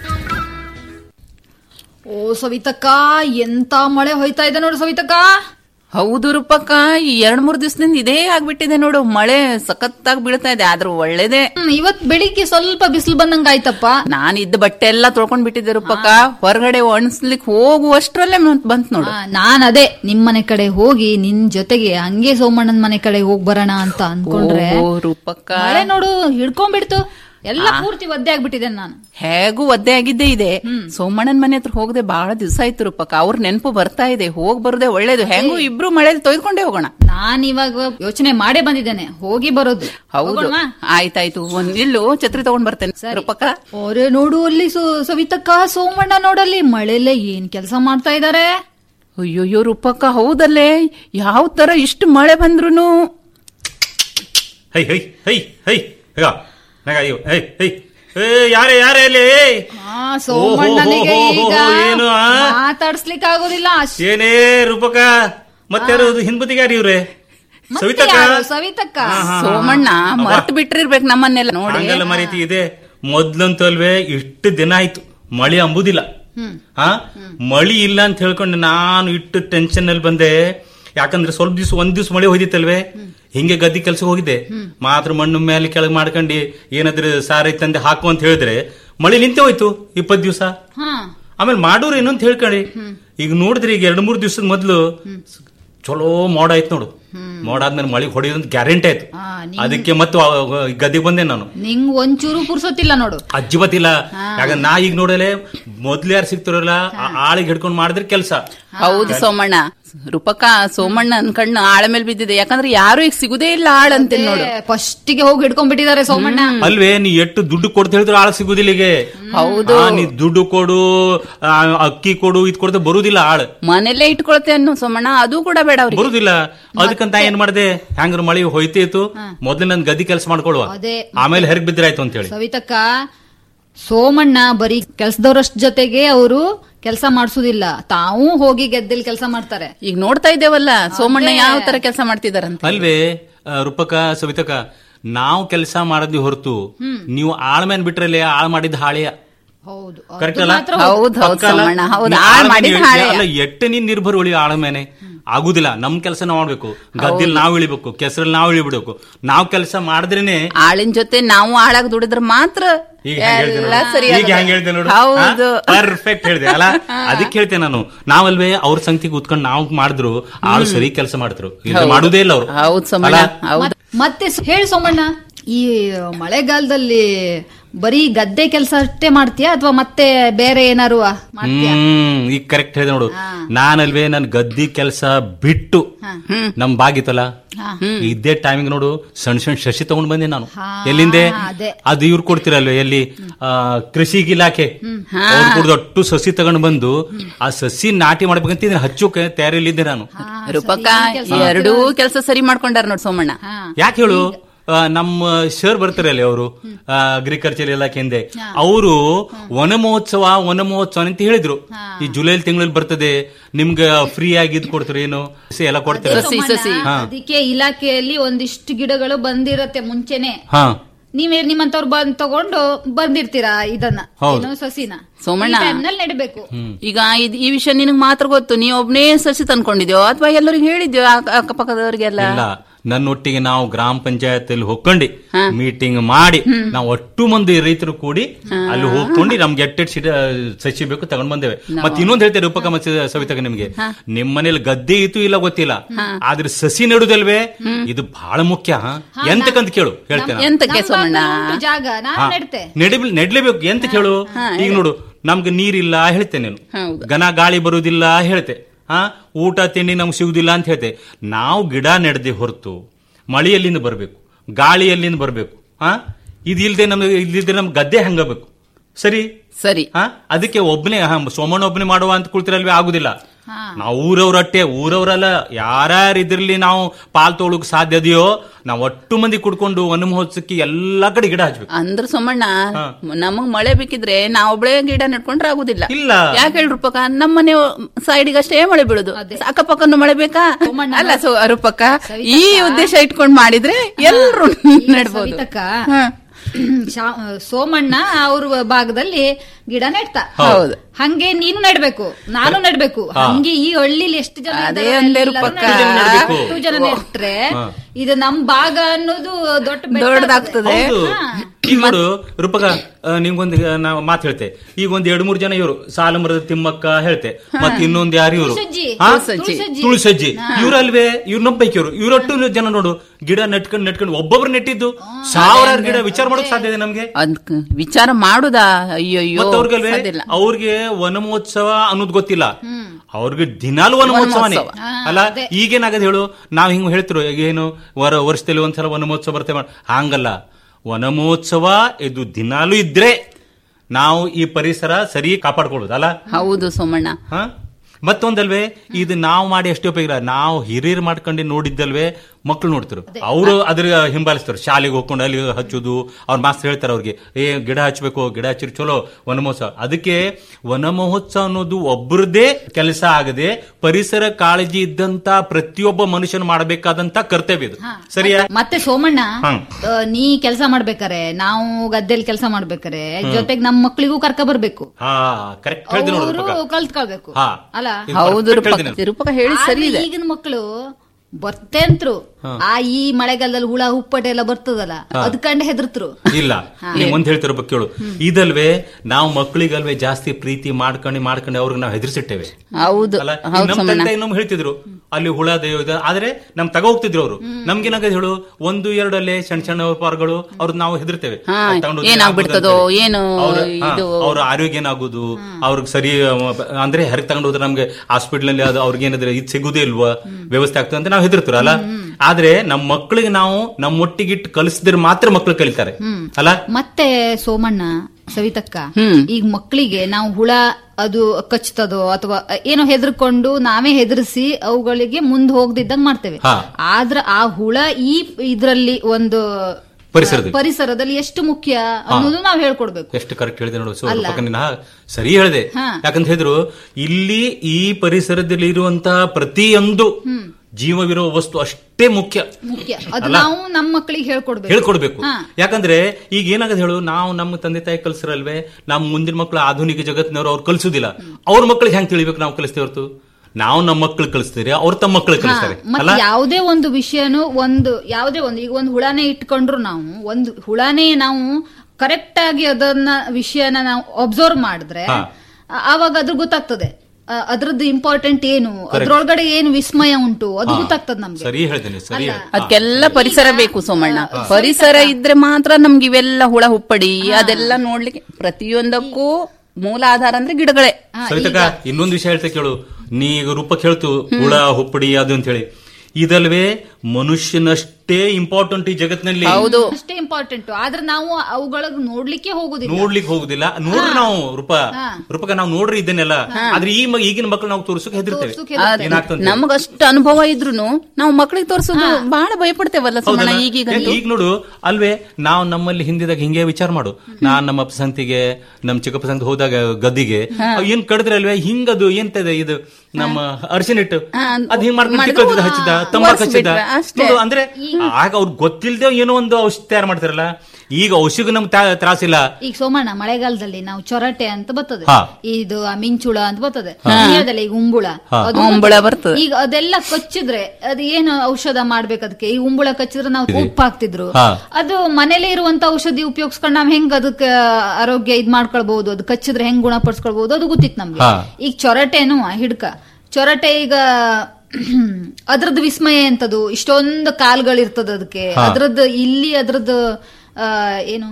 ಓ ಸವಿತಕ್ಕ ಎಂತ ಮಳೆ ಹೋಯ್ತಾ ಇದೆ ನೋಡು ಸವಿತಕ್ಕ ಹೌದು ರೂಪಕ್ಕ ಈ ಎರಡ್ ಮೂರ್ ದಿವಸದಿಂದ ಇದೇ ಆಗ್ಬಿಟ್ಟಿದೆ ನೋಡು ಮಳೆ ಸಖತ್ತಾಗಿ ಬೀಳ್ತಾ ಇದೆ ಆದ್ರೂ ಒಳ್ಳೇದೇ ಹ್ಮ್, ಇವತ್ ಬೆಳಿಗ್ಗೆ ಸ್ವಲ್ಪ ಬಿಸಿಲು ಬಂದಂಗ ಆಯ್ತಪ್ಪ ನಾನ್ ಇದ್ದ ಬಟ್ಟೆ ಎಲ್ಲ ತೊಳ್ಕೊಂಡ್ ಬಿಟ್ಟಿದ್ದೆ ರೂಪಕ್ಕ ಹೊರಗಡೆ ಒಣಸ್ಲಿಕ್ ಹೋಗುವಷ್ಟ್ರಲ್ಲೇ ಮತ್ತ್ ಬಂತ್ ನೋಡು ಆ, ನಾನ್ ಅದೇ ನಿಮ್ಮನೆ ಕಡೆ ಹೋಗಿ ನಿನ್ ಜೊತೆಗೆ ಹಂಗೆ ಸೋಮಣ್ಣನ ಮನೆ ಕಡೆ ಹೋಗ್ ಬರೋಣ ಅಂತ ಅನ್ಕೊಂಡ್ರೆ ಓ ರೂಪಕ್ಕ ಮಳೆ ನೋಡು ಹಿಡ್ಕೊಂಡ್ಬಿಡ್ತು ಎಲ್ಲ ಪೂರ್ತಿ ಒದ್ದೆ ಆಗ್ಬಿಟ್ಟಿದೆ ನಾನು ಹೇಗೂ ಒದ್ದೆ ಆಗಿದ್ದೇ ಇದೆ ಸೋಮಣ್ಣನ್ ಮನೆ ಹತ್ರ ಹೋಗದೆ ಬಹಳ ದಿವಸ ಆಯ್ತು ರೂಪಕ್ಕ ಅವ್ರ ನೆನಪು ಬರ್ತಾ ಇದೆ ಹೋಗ್ ಬರೋದೇ ಒಳ್ಳೇದು ಹೆಂಗೂ ಇಬ್ರು ಮಳೆಯಲ್ಲಿ ತೊಯ್ಕೊಂಡೇ ಹೋಗೋಣ ನಾನ್ ಇವಾಗ ಯೋಚನೆ ಮಾಡೇ ಬಂದಿದ್ದೇನೆ ಹೋಗಿ ಬರೋದು ಹೌದು ಹೋಗೋಣ್ವಾ? ಆಯ್ತಾಯ್ತು ಒಂದ್ ನಿಲ್ಲು ಛತ್ರಿ ತಗೊಂಡ್ ಬರ್ತೇನೆ ರೂಪಕ್ಕ ಅವ್ರೆ ನೋಡು ಅಲ್ಲಿ ಸು- ಸವಿತಕ್ಕ ಸೋಮಣ್ಣ ನೋಡಲ್ಲಿ ಮಳೆಲೆ ಏನ್ ಕೆಲಸ ಮಾಡ್ತಾ ಇದಾರೆ ಅಯ್ಯೋಯ್ಯೋ ರೂಪಕ್ಕ ಹೌದಲ್ಲೇ ಯಾವ ತರ ಇಷ್ಟು ಮಳೆ ಬಂದ್ರುನು ಹೈ ಹೈ ಹೈ ಹೈ ಈಗ ನಗ ಅಯ್ಯೋ ಹೈ ಹೈ ಏ ಯಾರೇ ಯಾರೇ ಅಲ್ಲಿ ಆ ಸೋಮಣ್ಣನಿಗೆ ಓಹೋ, ಈಗ ಏನು ಆ? ಮಾತಾಡ್ಸ್ಲಿಕ್ಕೆ ಆಗೋದಿಲ್ಲ ಅಷ್ಟ್- ಏನೇ ರೂಪಕ ಮತ್ತಾರು ಹಿಂಬದಿಗಾರಿ ಇವ್ರೆ ಮತ್ತೆ ಸವಿತಕ್ಕ ಯಾರು? ಸವಿತಕ್ಕ ಸೋಮಣ್ಣ ಮರ್ತ್ ಬಿಟ್ಟಿರ್ಬೇಕು ನಮ್ಮನ್ನೆಲ್ಲ ನೋಡಿ ಹಂಗೆಲ್ಲ ಮರೀತಿ ಇದೆ ಮೊದ್ಲಂತೂ ಅಲ್ವೇ ಇಷ್ಟು ದಿನ ಆಯ್ತು ಮಳೆ ಅಂಬುದಿಲ್ಲ ಆ ಮಳಿ ಇಲ್ಲ ಅಂತ ಹೇಳ್ಕೊಂಡು ನಾನು ಇಟ್ಟು ಟೆನ್ಷನ್ ಅಲ್ಲಿ ಬಂದೆ ಯಾಕಂದ್ರೆ ಸ್ವಲ್ಪ ದಿವ್ಸ ಒಂದ್ ದಿವ್ಸ ಮಳೆ ಹೋಯ್ದಿತ್ತಲ್ವೇ ಹಿಂಗೆ ಗದ್ದಿ ಕೆಲ್ಸ ಹೋಗಿದ್ದೆ ಮಾತ್ರ ಮಣ್ಣು ಮೇಲೆ ಕೆಳಗೆ ಮಾಡ್ಕೊಂಡು ಏನಾದ್ರೂ ಸಾರಿ ತಂದೆ ಹಾಕು ಅಂತ ಹೇಳಿದ್ರೆ ಮಳೆ ನಿಂತೆ ಹೋಯ್ತು ಇಪ್ಪತ್ ದಿವ್ಸ ಹಾ ಆಮೇಲೆ ಮಾಡೋರು ಏನು ಅಂತ ಹೇಳ್ಕೊಳ್ಳಿ ಈಗ ನೋಡಿದ್ರಿ ಈಗ ಎರಡ್ ಮೂರ್ ದಿವಸದ ಮೊದ್ಲು ಚಲೋ ಮೋಡ ಆಯ್ತು ನೋಡು ಮೋಡ ಆದ್ಮೇಲೆ ಮಳಿ ಹೊಡೆಯೋದಂತ ಗ್ಯಾರಂಟಿ ಆಯ್ತು ಆ, ನಿಂಗ್- ಅದಕ್ಕೆ ಮತ್ತು ಗದ್ದೆಗೆ ಬಂದೆ ನಾನು ನಿಂಗ್ ಒಂಚೂರು ಪುರ್ಸೊತ್ತಿಲ್ಲ ನೋಡು ಅಜ್ಜಿಬತ್ತಿಲ್ಲ ಯಾಕಂದ್ರೆ ನಾ ಈಗ ನೋಡಲೆ ಮೊದ್ಲು ಯಾರು ಸಿಗ್ತಿರಲ್ಲ ಆ ಆಳಿಗೆ ಹಿಡ್ಕೊಂಡು ಮಾಡಿದ್ರೆ ಕೆಲಸ ಹೌದು ಸೋಮಣ್ಣ ರೂಪಕ ಸೋಮಣ್ಣ ನನ್ ಕಣ್ಣು ಆಳ ಮೇಲೆ ಬಿದ್ದಿದೆ ಯಾಕಂದ್ರೆ ಯಾರು ಈಗ ಸಿಗುದೇ ಇಲ್ಲ ಆಳ್ ಅಂತೀನಿ ನೋಡು ಫಸ್ಟಿಗೆ ಹೋಗಿ ಹಿಡ್ಕೊಂಡ್ಬಿಟ್ಟಿದ್ದಾರೆ ಸೋಮಣ್ಣ ಅಲ್ವೇ ನೀ ಎಷ್ಟು ದುಡ್ಡು ಕೊಡ್ತ ಹೇಳಿದ್ರು ಆಳ ಸಿಗುದಿಲ್ಲ ಈಗ ಹೌದು. ಆ, ನೀ ದುಡ್ಡು ಕೊಡು ಆ, ಅಕ್ಕಿ ಕೊಡು ಇದ್ ಕೊಡ್ದೆ ಬರುದಿಲ್ಲ ಆಳ್ ಮನೆಯಲ್ಲೇ ಇಟ್ಕೊಳ್ತೆ ಅನ್ನೋ ಸೋಮಣ್ಣ ಅದು ಕೂಡ ಬೇಡ ಅವ್ರಿಗೆ ಬರುದಿಲ್ಲ ಅದಕ್ಕಂತ ಏನ್ ಮಾಡಿದೆ ಹ್ಯಾಂಗ್ರ ಮಳಿ ಹೋಯ್ತಿತ್ತು ಮೊದ್ಲು ನನ್ ಗದ್ದಿ ಕೆಲಸ ಮಾಡ್ಕೊಳುವ ಅದೇ. ಆಮೇಲೆ ಹೆರಗ್ ಬಿದ್ರಾಯ್ತು ಅಂತ ಹೇಳಿ ಸವಿತಕ್ಕ ಸೋಮಣ್ಣ ಬರೀ ಕೆಲ್ಸದವ್ರಷ್ಟ್ ಜೊತೆಗೆ ಅವರು ಕೆಲಸ ಮಾಡಿಸುದಿಲ್ಲ ತಾವು ಹೋಗಿ ಗೆದ್ದಲ್ಲಿ ಕೆಲಸ ಮಾಡ್ತಾರೆ ಈಗ ನೋಡ್ತಾ ಇದ್ದೇವಲ್ಲ ಸೋಮಣ್ಣ ಯಾವ ತರ ಕೆಲಸ ಮಾಡ್ತಿದಾರಂತ ಅಲ್ವೇ ಆ, ರೂಪಕ ಸವಿತಕ ನಾವು ಕೆಲಸ ಮಾಡದಿ ಹೊರತು ನೀವು ಆಳ್ ಮೇನ್ ಬಿಟ್ರಲ್ಲಿ ಆಳ್ ಮಾಡಿದ ಹಾಳೆಯ ಹೌದು ಕರೆಕ್ಟ್ ಅಲ್ಲ ಹೌದು, ಹೌದು, ಪಕ್ಕ ಅಲ್ಲ? ಸೋಮಣ್ಣ, ಹೌದು, ನೀ ಆಳ್ ಆಳ್ ಮಾಡಿದ ಮೇಲೆ ಹಾಳೆಯ. ಅಲ್ಲ ಎಟ್ಟು ನೀನ್ ನಿರ್ಭರ ಉಳಿ ಆಳ ಮೇಲೆ ಆಗುದಿಲ್ಲ ನಮ್ ಕೆಲಸ ನಾವ್ ಮಾಡ್ಬೇಕು ಗದ್ದಿಲ್ ನಾವ್ ಇಳಿಬೇಕು ಕೆಸರಲ್ಲಿ ನಾವ್ ಇಳಿಬಿಡ್ಬೇಕು ನಾವ್ ಕೆಲಸ ಮಾಡಿದ್ರೇನೆ ಆಳಿನ ಜೊತೆ ನಾವು ಆಳಾಗ್ ದುಡಿದ್ರೆ ಮಾತ್ರ ಈಗ ಹೆಂಗ್ ಹೇಳ್ದೆ ಎಲ್ಲ ನೋಡು? ಸರಿ ಈಗ ಹೆಂಗ್ ಹೇಳ್ದೆ ನೋಡು ಹೌದು ಪರ್ಫೆಕ್ಟ್ ಹೇಳ್ದೆ ಅಲ್ಲ ಅದಕ್ಕೆ ಹೇಳ್ತೇನೆ ನಾನು ನಾವಲ್ವೇ ಅವ್ರ ಸಂಗತಿ ಕೂತ್ಕೊಂಡು ನಾವು ಮಾಡಿದ್ರು ಆಳು ಸರಿ ಕೆಲಸ ಮಾಡಿದ್ರು ಇಲ್ಲ ಹೌದು. ಮಾಡುದೇ ಇಲ್ಲ ಅವ್ರು ಹೌದು ಸೋಮಣ್ಣ ಅಲ್ಲ? ಹೌದು ಮತ್ತೆ ಸ- ಹೇಳು ಸೋಮಣ್ಣ ಈ ಮಳೆಗಾಲದಲ್ಲಿ ಬರೀ ಗದ್ದೆ ಕೆಲಸ ಅಷ್ಟೇ ಮಾಡ್ತೀಯಾ ಅಥವಾ ಮತ್ತೆ ಬೇರೆ ಏನಾರು ಮಾಡ್ತೀಯಾ ಹ್ಮ್ ಈಗ ಕರೆಕ್ಟ್ ಹೇಳಿದೆ ನೋಡು ನಾನಲ್ವೇ ನನ್ ಗದ್ದಿ ಕೆಲಸ ಬಿಟ್ಟು ನಮ್ ಬಾಗಿತ್ತಲ್ಲ ಇದ್ದೇ ಟೈಮಿಂಗ್ ನೋಡು ಸಣ್ಣ ಸಣ್ಣ ಶಶಿ ತಗೊಂಡ್ ಬಂದೆ ನಾನು ಎಲ್ಲಿಂದೆ ಅದೇ. ಅದು ಇವ್ರು ಕೊಡ್ತಿರಲ್ವೇ ಎಲ್ಲಿ ಆ, ಕೃಷಿ ಇಲಾಖೆ ಅವ್ರು ಕೂಡ ಒಟ್ಟು ಸಸಿ ತಗೊಂಡ್ ಬಂದು ಆ ಸಸಿ ನಾಟಿ ಮಾಡ್ಬೇಕಂತ ಇದನ್ನ ಹಚ್ಚೋಕೆ ತಯಾರಿಯಲ್ಲಿದ್ದೆ ನಾನು ರೂಪಕ ಎರಡೂ ಕೆಲಸ ಸರಿ ಮಾಡ್ಕೊಂಡಾರ ನೋಡ್ ಸೋಮಣ್ಣ ಯಾಕೆ ಹೇಳು ಆ, ನಮ್ಮ ಸರ್ ಬರ್ತಾರಲ್ಲ ಅವರು ಅಗ್ರಿಕಲ್ಚರ್ ಇಲಾಖೆಯಿಂದ ಅವರು ವನ ಮಹೋತ್ಸವ ವನ ಮಹೋತ್ಸವ ಅಂತ ಹೇಳಿದ್ರು ಈ ಜುಲೈ ತಿಂಗಳಲ್ಲಿ ಬರ್ತದೆ ನಿಮ್ಗೆ ಫ್ರೀ ಆಗಿ ಇದ್ ಕೊಡ್ತಾರೆ ಏನು ಸಸಿ ಎಲ್ಲ ಕೊಡ್ತಾರೆ ಸೋಮಣ್ಣ, ಹಾ ಅದಕ್ಕೆ ಇಲಾಖೆಯಲ್ಲಿ ಒಂದಿಷ್ಟು ಗಿಡಗಳು ಬಂದಿರತ್ತೆ ಮುಂಚೆನೆ ಹಾ ನೀವೇ ನಿಮ್ಮಂತವ್ರು ಬಂದ್ ತಗೊಂಡು ಬಂದಿರ್ತೀರಾ ಇದನ್ನ ಹೌದು. ಏನು ಸಸಿನ ಸೋಮಣ್ಣ. ಈ time ನಲ್ಲಿ ನೆಡಬೇಕು ಈಗ ಇದ್- ಈ ವಿಷಯ ನಿನಗ್ ಮಾತ್ರ ಗೊತ್ತು ನೀ ಒಬ್ನೇ ಸಸಿ ತಂದ್ಕೊಂಡಿದ್ಯೋ ಅಥವಾ ಎಲ್ಲರಿಗೂ ಹೇಳಿದ್ಯೋ ಅಕ್ಕ- ಅಕ್ಕಪಕ್ಕದವ್ರಿಗೆಲ್ಲ ಇಲ್ಲ ನನ್ನೊಟ್ಟಿಗೆ ನಾವು ಗ್ರಾಮ ಪಂಚಾಯತ್ ಅಲ್ಲಿ ಹೋಗ್ಕೊಂಡು ಮೀಟಿಂಗ್ ಮಾಡಿ ನಾವು ಒಟ್ಟು ಮಂದಿ ರೈತರು ಕೂಡಿ ಅಲ್ಲಿ ಹೋಗ್ಕೊಂಡು ನಮ್ಗೆ ಎಟ್ಟೆಟ್ ಸಿಡ ಸಸಿ ಬೇಕು ತಗೊಂಡ್ ಬಂದೇವೆ ಮತ್ತೆ ಇನ್ನೊಂದ್ ಹೇಳ್ತೇವೆ ರೂಪಕ ಮತ್ತೆ ಸವಿತಾಗ ನಿಮ್ಗೆ ನಿಮ್ ಮನೇಲಿ ಗದ್ದೆ ಇತ್ತು ಇಲ್ಲ ಗೊತ್ತಿಲ್ಲ ಆದ್ರೆ ಸಸಿ ನೆಡುದಲ್ವೇ ಇದು ಬಹಳ ಮುಖ್ಯ ಹಾ? ಎಂತಕ್ಕಂತ ಕೇಳು ಹೇಳ್ತೇನೆ ಎಂತಕ್ಕೆ ಸೋಮಣ್ಣ ಉಂಟು ಜಾಗ ನಾನು ಹಾ. ನೆಡ್ತೆ ನೆಡಬಿ ನೆಡ್ಲೇಬೇಕು ಎಂತ ಕೇಳು ಈಗ ನೋಡು ನಮ್ಗೆ ನೀರಿಲ್ಲ ಹೇಳ್ತೆ ನೀನು ಘನ ಗಾಳಿ ಬರುವುದಿಲ್ಲ ಹೇಳ್ತೆ ಹಾ ಊಟ ತಿಂಡಿ ನಮ್ಗೆ ಸಿಗುದಿಲ್ಲ ಅಂತ ಹೇಳ್ತೆ ನಾವು ಗಿಡ ನೆಡದೆ ಹೊರತು ಮಳಿ ಎಲ್ಲಿಂದ ಬರಬೇಕು ಗಾಳಿ ಎಲ್ಲಿಂದ ಬರಬೇಕು ಹಾ ಇದಿಲ್ದೆ ನಮ್ಗೆ ಇಲ್ದಿದ್ರೆ ನಮ್ಗೆ ಗದ್ದೆ ಹಂಗಬೇಕು ಸರಿ ಸರಿ ಹಾ ಅದಕ್ಕೆ ಒಬ್ಬನೇ ಸೋಮಣ್ಣ ಒಬ್ಬನೇ ಮಾಡುವ ಅಂತ ಕುಳ್ತಿರಲ್ವೇ ಆಗುದಿಲ್ಲ ನಾವು ಊರವ್ರಟ್ಟೆ ಊರವ್ರಲ್ಲ ಯಾರ್ಯಾರು ಇದ್ರಲ್ಲಿ ನಾವು ಪಾಲ್ ತೊಗೊಳಕ್ ಸಾಧ್ಯ ಇದೆಯೋ ನಾವು ಒಟ್ಟು ಮಂದಿ ಕುಡ್ಕೊಂಡು ವನ ಮಹೋತ್ಸವಕ್ಕೆ ಎಲ್ಲಾ ಕಡೆ ಗಿಡ ಹಚ್ಬೇಕು ಅಂದ್ರ ಸೋಮಣ್ಣ ನಮಗ್ ಮಳೆ ಬೇಕಿದ್ರೆ ನಾವ್ ಒಬ್ಳೆ ಗಿಡ ನೆಟ್ಕೊಂಡ್ರೆ ಆಗುದಿಲ್ಲ ಇಲ್ಲ. ಯಾಕೆ ಹೇಳ್ರಿ ರೂಪಕ ನಮ್ಮ ಮನೆ ಸೈಡಿಗೆ ಅಷ್ಟೇ ಮಳೆ ಬೀಳುದು ಅಕ್ಕಪಕ್ಕನು ಮಳೆ ಬೇಕಾ ಅಲ್ಲ ಸೊ ರೂಪಕ ಈ ಉದ್ದೇಶ ಇಟ್ಕೊಂಡ್ ಮಾಡಿದ್ರೆ ಎಲ್ರು ನೆಡ್ಬೋದು ಸವಿತಕ್ಕ ಶಾ- ಸೋಮಣ್ಣ ಅವ್ರ ಭಾಗದಲ್ಲಿ ಗಿಡ ನೆಡ್ತಾ ಹೌದು. ಹಂಗೆ ನೀನು ನೆಡ್ಬೇಕು ನಾನು ನೆಡ್ಬೇಕು ಹಾ. ಹಂಗೆ ಈ ಹಳ್ಳಿಲಿ ಎಷ್ಟು ಜನ ಅದೇ ಇದಾರೆ, ಅಂದೇ ಎಲ್ಲರೂ ರೂಪಕ್ಕ. ನೆಡ್ಬೇಕು. ನೆಡ್ಬೇಕು. ಅಷ್ಟು ಜನ ನೆಟ್ರೆ ಹಾ. ಇದು ನಮ್ ಭಾಗ ಅನ್ನೋದು ದೊಡ್ಡ ಬೆಟ್ಟ ದೊಡ್ಡದಾಗ್ತದೆ ಹೌದು ಈಗ ನೋಡು ರೂಪಕ ಆ, ನಿಮ್ಗೊಂದು ನಾವು ಮಾತು ಹೇಳ್ತೆ ಈಗ ಒಂದ್ ಎರಡ್ ಮೂರ್ ಜನ ಇವರು ಸಾಲಮರದ ತಿಮ್ಮಕ್ಕ ಹೇಳ್ತೆ ಮತ್ತೆ ಇನ್ನೊಂದ್ ಯಾರು ಇವರು ತುಳಸಜ್ಜಿ. ಹಾ? ತುಳಸಜ್ಜಿ. ತುಳಸಜ್ಜಿ ಇವ್ರಲ್ವೇ ಇವ್ರ ನೊಬ್ಬೈಕಿವ್ರು ಇವ್ರೊಟ್ಟು ಜನ ನೋಡು ಗಿಡ ನೆಟ್ಕೊಂಡು ನೆಟ್ಕೊಂಡು ಒಬ್ಬೊಬ್ರು ನೆಟ್ಟಿದ್ದು ಸಾವಿರಾರು ಗಿಡ ವಿಚಾರ ಮಾಡೋಕ್ ಸಾಧ್ಯ ಇದೆ ನಮ್ಗೆ ಅದ್ಕ ವಿಚಾರ ಮಾಡುದಾ ಅಯ್ಯಯ್ಯೋ ಮತ್ತೆ ಅವ್ರಿಗಲ್ವೇ ಸಾಧ್ಯವಿಲ್ಲ. ಅವ್ರಿಗೆ ವನ ಮಹೋತ್ಸವ ಅನ್ನೋದು ಗೊತ್ತಿಲ್ಲ ಅವ್ರಿಗೆ ದಿನಾಲು ವನ ಮಹೋತ್ಸವನೇ ಅಲ್ಲ ಈಗೇನಾಗದ್ ಹೇಳು ನಾವ್ ಹಿಂಗ್ ಹೇಳ್ತಿರೋ ಈಗ ಏನು ವರ ವರ್ಷದಲ್ಲಿ ಒಂದ್ಸಲ ವನ ಮಹೋತ್ಸವ ಬರ್ತೇವೆ ಮಾಡ್- ಹಾಂಗಲ್ಲ ವನ ಮಹೋತ್ಸವ ಇದು ದಿನಾಲು ಇದ್ರೆ ನಾವು ಈ ಪರಿಸರ ಸರಿ ಕಾಪಾಡ್ಕೊಳ್ಬೋದು ಅಲ್ಲ ಹೌದು ಸೋಮಣ್ಣ ಹ ಮತ್ತೊಂದಲ್ವೇ ಇದು ನಾವು ಮಾಡಿ ಎಷ್ಟು ಉಪಯೋಗ ಇಲ್ಲ ನಾವು ಹಿರಿಯರು ಮಾಡ್ಕೊಂಡು ನೋಡಿದ್ದಲ್ವೇ ಮಕ್ಕಳು ನೋಡ್ತಿರು ಅವರು ಅದ್ರ ಹಿಂಬಾಲಿಸ್ತಾರೆ ಶಾಲೆಗೆ ಹೋಗ್ಕೊಂಡು ಅಲ್ಲಿ ಹಚ್ಚೋದು ಅವ್ರ ಮಾಸ್ತರ್ ಹೇಳ್ತಾರೆ ಅವ್ರಿಗೆ ಏ ಗಿಡ ಹಚ್ಬೇಕು ಗಿಡ ಹಚ್ಚಿರಿ ಚಲೋ ವನ ಮಹೋತ್ಸವ ಅದಕ್ಕೆ ವನ ಮಹೋತ್ಸವ ಅನ್ನೋದು ಒಬ್ಬರದೇ ಕೆಲಸ ಆಗದೆ ಪರಿಸರ ಕಾಳಜಿ ಇದ್ದಂತ ಪ್ರತಿಯೊಬ್ಬ ಮನುಷ್ಯನು ಮಾಡಬೇಕಾದಂತ ಕರ್ತವ್ಯ ಇದು ಸರಿಯಾ ಮತ್ತೆ ಸೋಮಣ್ಣ ಹಾ. ಆ, ನೀ ಕೆಲಸ ಮಾಡ್ಬೇಕಾರೆ ನಾವು ಗದ್ದೆಲ್ ಕೆಲಸ ಮಾಡ್ಬೇಕಾರೆ ಜೊತೆಗ್ ನಮ್ ಮಕ್ಳಿಗೂ ಕರ್ಕ ಬರ್ಬೇಕು ಹಾ ಕರೆಕ್ಟ್ ಹೇಳ್ತೀನಿ ನೋಡು ಅವರು ರೂಪಕ. ಕಲ್ತ್ಕೊಳ್ಬೇಕು ಹಾ. ಅಲ್ಲ ಇದು ಹೌದು perfect ರೂಪಕ ಹೇಳ್ತೀನಿ. ರೂಪಕ ಹೇಳಿ ಸರಿ ಆದ್ರೆ ಇದೆ ಈಗಿನ ಮಕ್ಕಳು ಬರ್ತೇಂತ್ರು ಹಾ. ಆ ಈ ಮಳೆಗಾಲದಲ್ಲಿ ಹುಳ ಹುಪ್ಪಟೆ ಎಲ್ಲ ಬರ್ತದಲ್ಲ ಹಾ. ಅದ್ ಕಂಡು ಹೆದರ್ತರು ಇಲ್ಲ ಹಾ. ನೀವು ಒಂದ್ ಹೇಳ್ತಿರೋ ಕೇಳು ಇದಲ್ವೇ ನಾವು ಮಕ್ಕಳಿಗಲ್ವೇ ಜಾಸ್ತಿ ಪ್ರೀತಿ ಮಾಡ್ಕೊಂಡು ಮಾಡ್ಕೊಂಡು ಅವ್ರಿಗೆ ನಾವು ಹೆದರ್ಸಿಟ್ಟೇವೆ ಹೌದು ಅಲ್ಲ ಈಗ ಹೌದು ನಮ್ ಸೋಮಣ್ಣ ತಂದೆ ಇನ್ನೊಮ್ಮೆ ಹೇಳ್ತಿದ್ರು ಅಲ್ಲಿ ಹುಳ ದೇವ ಇದೆ ಆದ್ರೆ ನಮ್ ತಗ ಹೋಗ್ತಿದ್ರು ಅವರು ನಮ್ಗೇನಾಗ ಹೇಳು ಒಂದು ಎರಡಲ್ಲೇ ಸಣ್ಣ ಸಣ್ಣ ವ್ಯಾಪಾರಗಳು ಅವ್ರದ್ದು ನಾವು ಹೆದರ್ತೇವೆ ಹಾ, ಅದ್ ತಗೊಂಡು ಹೋದ್ರೆ ಏನಾಗ್ಬಿಡ್ತದೋ, ಆಗ್ಬೋದು ಅಂತೇಳಿ. ಏನು ಅವ್ರ- ಹಾ, ಇದು- ಅವ್ರ ಆರೋಗ್ಯ ಏನಾಗೋದು ಅವ್ರಿಗೆ ಸರಿ ಅಹ್, ಅಂದ್ರೆ ಹೊರಗೆ ತಗೊಂಡು ಹೋದ್ರೆ ನಮ್ಗೆ ಹಾಸ್ಪಿಟಲ್ ಅಲ್ಲಿ ಅದು ಅವ್ರಿಗೆ ಏನಾದ್ರೆ ಇದು ಸಿಗುದೇ ಇಲ್ವಾ ವ್ಯವಸ್ಥೆ ಆಗ್ತದೆ ಅಂತ ನಾವು ಹೆದರ್ತೀರಲ್ಲ ಆದ್ರೆ ನಮ್ಮ ಮಕ್ಕಳಿಗೆ ನಾವು ನಮ್ಮ ಒಟ್ಟಿಗಿಟ್ಟು ಕಲಿಸಿದ್ರೆ ಮಾತ್ರ ಮಕ್ಕಳು ಕಲಿತಾರೆ ಹ್ಮ್. ಅಲ್ಲ ಮತ್ತೆ ಸೋಮಣ್ಣ ಸವಿತಕ್ಕ ಈಗ ಮಕ್ಕಳಿಗೆ ನಾವು ಹುಳ ಅದು ಕಚ್ತದೋ ಅಥವಾ ಏನೋ ಹೆದರ್ಕೊಂಡು ನಾವೇ ಹೆದರ್ಸಿ ಅವುಗಳಿಗೆ ಮುಂದೆ ಹೋಗದಿದ್ದಂಗ್ ಮಾಡ್ತೇವೆ ಹಾ. ಆದ್ರ ಆ ಹುಳ ಈ ಇದ್ರಲ್ಲಿ ಒಂದು ಪರಿಸರದಲ್ಲಿ. ಪರಿಸರದಲ್ಲಿ ಎಷ್ಟು ಮುಖ್ಯ ಅನ್ನೋದು ನಾವು ಹೇಳ್ಕೊಡ್ಬೇಕು ಎಷ್ಟು ಕರೆಕ್ಟ್ ಹೇಳಿದೆ ನೋಡು ಸೊ ಅಲ್ಲ. ಪಕ್ಕ ನಿನ್ನ ಸರಿ ಹೇಳಿದೆ ಹಾ. ಯಾಕಂತ ಹೇಳಿದ್ರು ಇಲ್ಲಿ ಈ ಪರಿಸರದಲ್ಲಿ ಇರುವಂತಹ ಪ್ರತಿಯೊಂದು ಜೀವವಿರುವ ವಸ್ತು ಅಷ್ಟೇ ಮುಖ್ಯ ಮುಖ್ಯ ಅದು ಅಲ್ಲ? ನಾವು ನಮ್ಮ ಮಕ್ಕಳಿಗೆ ಹೇಳ್ಕೊಡ್ಬೇಕು ಹೇಳ್ಕೊಡ್ಬೇಕು ಹಾ. ಯಾಕಂದ್ರೆ ಈಗ ಏನಾಗದ ಹೇಳು ನಾವು ನಮ್ಮ ತಂದೆ ತಾಯಿ ಕಲ್ಸರಲ್ವೇ ನಮ್ಮ ಮುಂದಿನ ಮಕ್ಕಳು ಆಧುನಿಕ ಜಗತ್ತಿನವರು ಅವ್ರು ಕಲ್ಸುದಿಲ್ಲ ಅವ್ರ ಮಕ್ಕಳಿಗೆ ಹೆಂಗ್ ತಿಳಿಬೇಕು ನಾವು ಕಲಿಸ್ತೇವೆ ಹೊರತು ನಾವು ನಮ್ಮ ಮಕ್ಕಳು ಕಲಿಸ್ತೀರಿ ಅವ್ರು ತಮ್ಮ ಮಕ್ಕಳಿಗೆ ಕಲಿಸ್ತಾರೆ ಮತ್ತೆ ಅಲ್ಲ ಯಾವುದೇ ಒಂದು ವಿಷಯನು ಒಂದು ಯಾವುದೇ ಒಂದು ಈಗ ಒಂದು ಹುಳನೇ ಇಟ್ಕೊಂಡ್ರು ನಾವು ಒಂದು ಹುಳನೇ ನಾವು ಕರೆಕ್ಟ್ ಆಗಿ ಅದನ್ನ ವಿಷಯನ ನಾವು ಅಬ್ಸರ್ವ್ ಮಾಡಿದ್ರೆ ಹಾ. ಆ- ಆವಾಗ ಅದ್ರ ಗೊತ್ತಾಗ್ತದೆ ಆ, ಅದ್ರದ್ದು ಇಂಪಾರ್ಟೆಂಟ್ ಏನು ಅದ್ರೊಳಗಡೆ ಏನು ವಿಸ್ಮಯ ಉಂಟು ಅದು ಹಾ. ಗೊತ್ತಾಗ್ತದೆ ನಮ್ಗೆ ಸರಿ ಹೇಳ್ತೀನಿ ಸರಿ ಹೇಳ್- ಹಾ. ಅದಕ್ಕೆಲ್ಲ ಪರಿಸರ ಬೇಕು ಸೋಮಣ್ಣ ಪರಿಸರ ಇದ್ರೆ ಮಾತ್ರ ನಮ್ಗೆ ಇವೆಲ್ಲ ಹುಳ ಹುಪ್ಪಡಿ ಅದೆಲ್ಲ ನೋಡ್ಲಿಕ್ಕೆ ಪ್ರತಿಯೊಂದಕ್ಕೂ ಮೂಲ ಆಧಾರ ಅಂದ್ರೆ ಗಿಡಗಳೇ ಸವಿತಕ್ಕ ಇನ್ನೊಂದು ವಿಷಯ ಹೇಳ್ತಾ ಕೇಳು ನೀ ಈಗ ರೂಪಕ್ಕೆ ಹೇಳ್ತು ಹುಳ ಹುಪ್ಪಡಿ ಅದು ಅಂತ ಹೇಳಿ ಇದಲ್ವೇ ಮನುಷ್ಯನಷ್ಟೇ ಇಂಪಾರ್ಟೆಂಟ್ ಈ ಜಗತ್ತಿನಲ್ಲಿ ಅಷ್ಟೇ ಇಂಪಾರ್ಟೆಂಟ್ ಆದ್ರೆ ನಾವು ಅವುಗಳಿಗೆ ನೋಡ್ಲಿಕ್ಕೆ ಹೋಗುದಿಲ್ಲ ನೋಡ್ಲಿಕ್ಕೆ ಹೋಗುದಿಲ್ಲ ನೋಡ್ರಿ ನಾವು ರೂಪ ಹಾ. ರೂಪಕ ನಾವು ನೋಡ್ರಿ ಇದನ್ನೆಲ್ಲ ಆದ್ರೆ ಈ ಮ- ಈಗಿನ ಮಕ್ಕಳು ನಾವು ತೋರ್ಸಕ್ ಹೆದರ್ತೇವೆ ತೋರ್ಸೋಕ್ ಏನಾಗ್ತದೆ ನಮಗಷ್ಟು ಅನುಭವ ಇದ್ರು ನಾವು ಮಕ್ಕಳಿಗೆ ತೋರಿಸೋದು ಬಹಳ ಭಯಪಡ್ತೇವಲ್ಲ ಸೋಮಣ್ಣ ಹೌದಲ್ಲ? ಈಗೀಗ ಯಾಕೆ ಈಗ ನೋಡು ಅಲ್ವೇ ನಾವು ನಮ್ಮಲ್ಲಿ ಹಿಂದಿದಾಗ ಹಿಂಗೆ ವಿಚಾರ ಮಾಡು ನಾನ್ ನಮ್ಮ ಅಪ್ಪ ಸಂತಿಗೆ ನಮ್ ಚಿಕ್ಕಪ್ಪ ಸಂತ ಹೋದಾಗ ಗದ್ದಿಗೆ ಅವ್ ಏನ್ ಕಡಿದ್ರೆ ಅಲ್ವೇ ಹಿಂಗದು ಎಂತದೆ ಇದು ನಮ್ಮ ಅರಿಶಿನ ಹಿಟ್ಟು ಅದ್ ಹಿಂಗ್ ಮಾಡ್ಕೊಂಡು ಮಾಡಿದ್ರೆ ತಿಕ್ಕೋದು ಹಚ್ಚಿದ ತಂಬಾಕು ಹಚ್ಚಿದ ಒರ್ಸ್ಬಿಟ್ರೆ ಅಷ್ಟೇ. ನೋಡು, ಅಂದ್ರೆ ಆಗ ಅವ್ರು ಗೊತ್ತಿಲ್ದೆ ಏನೋ ಒಂದು ಔಷಧಿ ತಯಾರು ಮಾಡ್ತಾರಲ್ಲ ಈಗ ಔಷಧಿ ನಮ್ಗೆ ತಾ- ತ್ರಾಸಿಲ್ಲ ಈಗ ಸೋಮಣ್ಣ ಮಳೆಗಾಲದಲ್ಲಿ ನಾವು ಚೊರಟೆ ಅಂತ ಬರ್ತದೆ ಹಾ. ಇದು ಆ ಮಿಂಚುಳ ಅಂತ ಬರ್ತದೆ ಹಾ. ನೀನ್ ಹೇಳ್ದಲ್ಲ ಈಗ ಉಂಬುಳ ಹಾ. ಅದು ಉಂಬುಳ ಬರ್ತದೆ. ಈಗ ಅದೆಲ್ಲ ಕಚ್ಚಿದ್ರೆ ಅದು ಏನು ಔಷಧ ಮಾಡ್ಬೇಕು ಅದಕ್ಕೆ ಈ ಉಂಬುಳ ಕಚ್ಚಿದ್ರೆ ನಾವು ಇದೆ. ಉಪ್ಪು ಹಾಕ್ತಿದ್ರು ಹಾ. ಅದು ಮನೇಲೆ ಇರುವಂತ ಔಷಧಿ ಉಪಯೋಗಿಸ್ಕೊಂಡು ನಾವ್ ಹೆಂಗ್ ಅದಕ್ಕೆ ಆರೋಗ್ಯ ಇದ್ ಮಾಡ್ಕೊಳ್ಬಹುದು ಅದು ಕಚ್ಚಿದ್ರೆ ಹೆಂಗ್ ಗುಣಪಡಿಸ್ಕೊಳ್ಬಹುದು ಅದು ಗೊತ್ತಿತ್ತು ನಮ್ಗೆ ಹಾ. ಈಗ ಚೊರಟೆನು ಹಿಡ್ಕ ಚೊರಟೆ ಈಗ ಅದ್ರದ್ದು ವಿಸ್ಮಯ ಎಂತದು ಇಷ್ಟೊಂದು ಕಾಲ್ಗಳಿರ್ತದ ಅದಕ್ಕೆ ಹಾ. ಅದ್ರದ್ದು ಇಲ್ಲಿ ಅದ್ರದ್ದು ಆ, ಏನು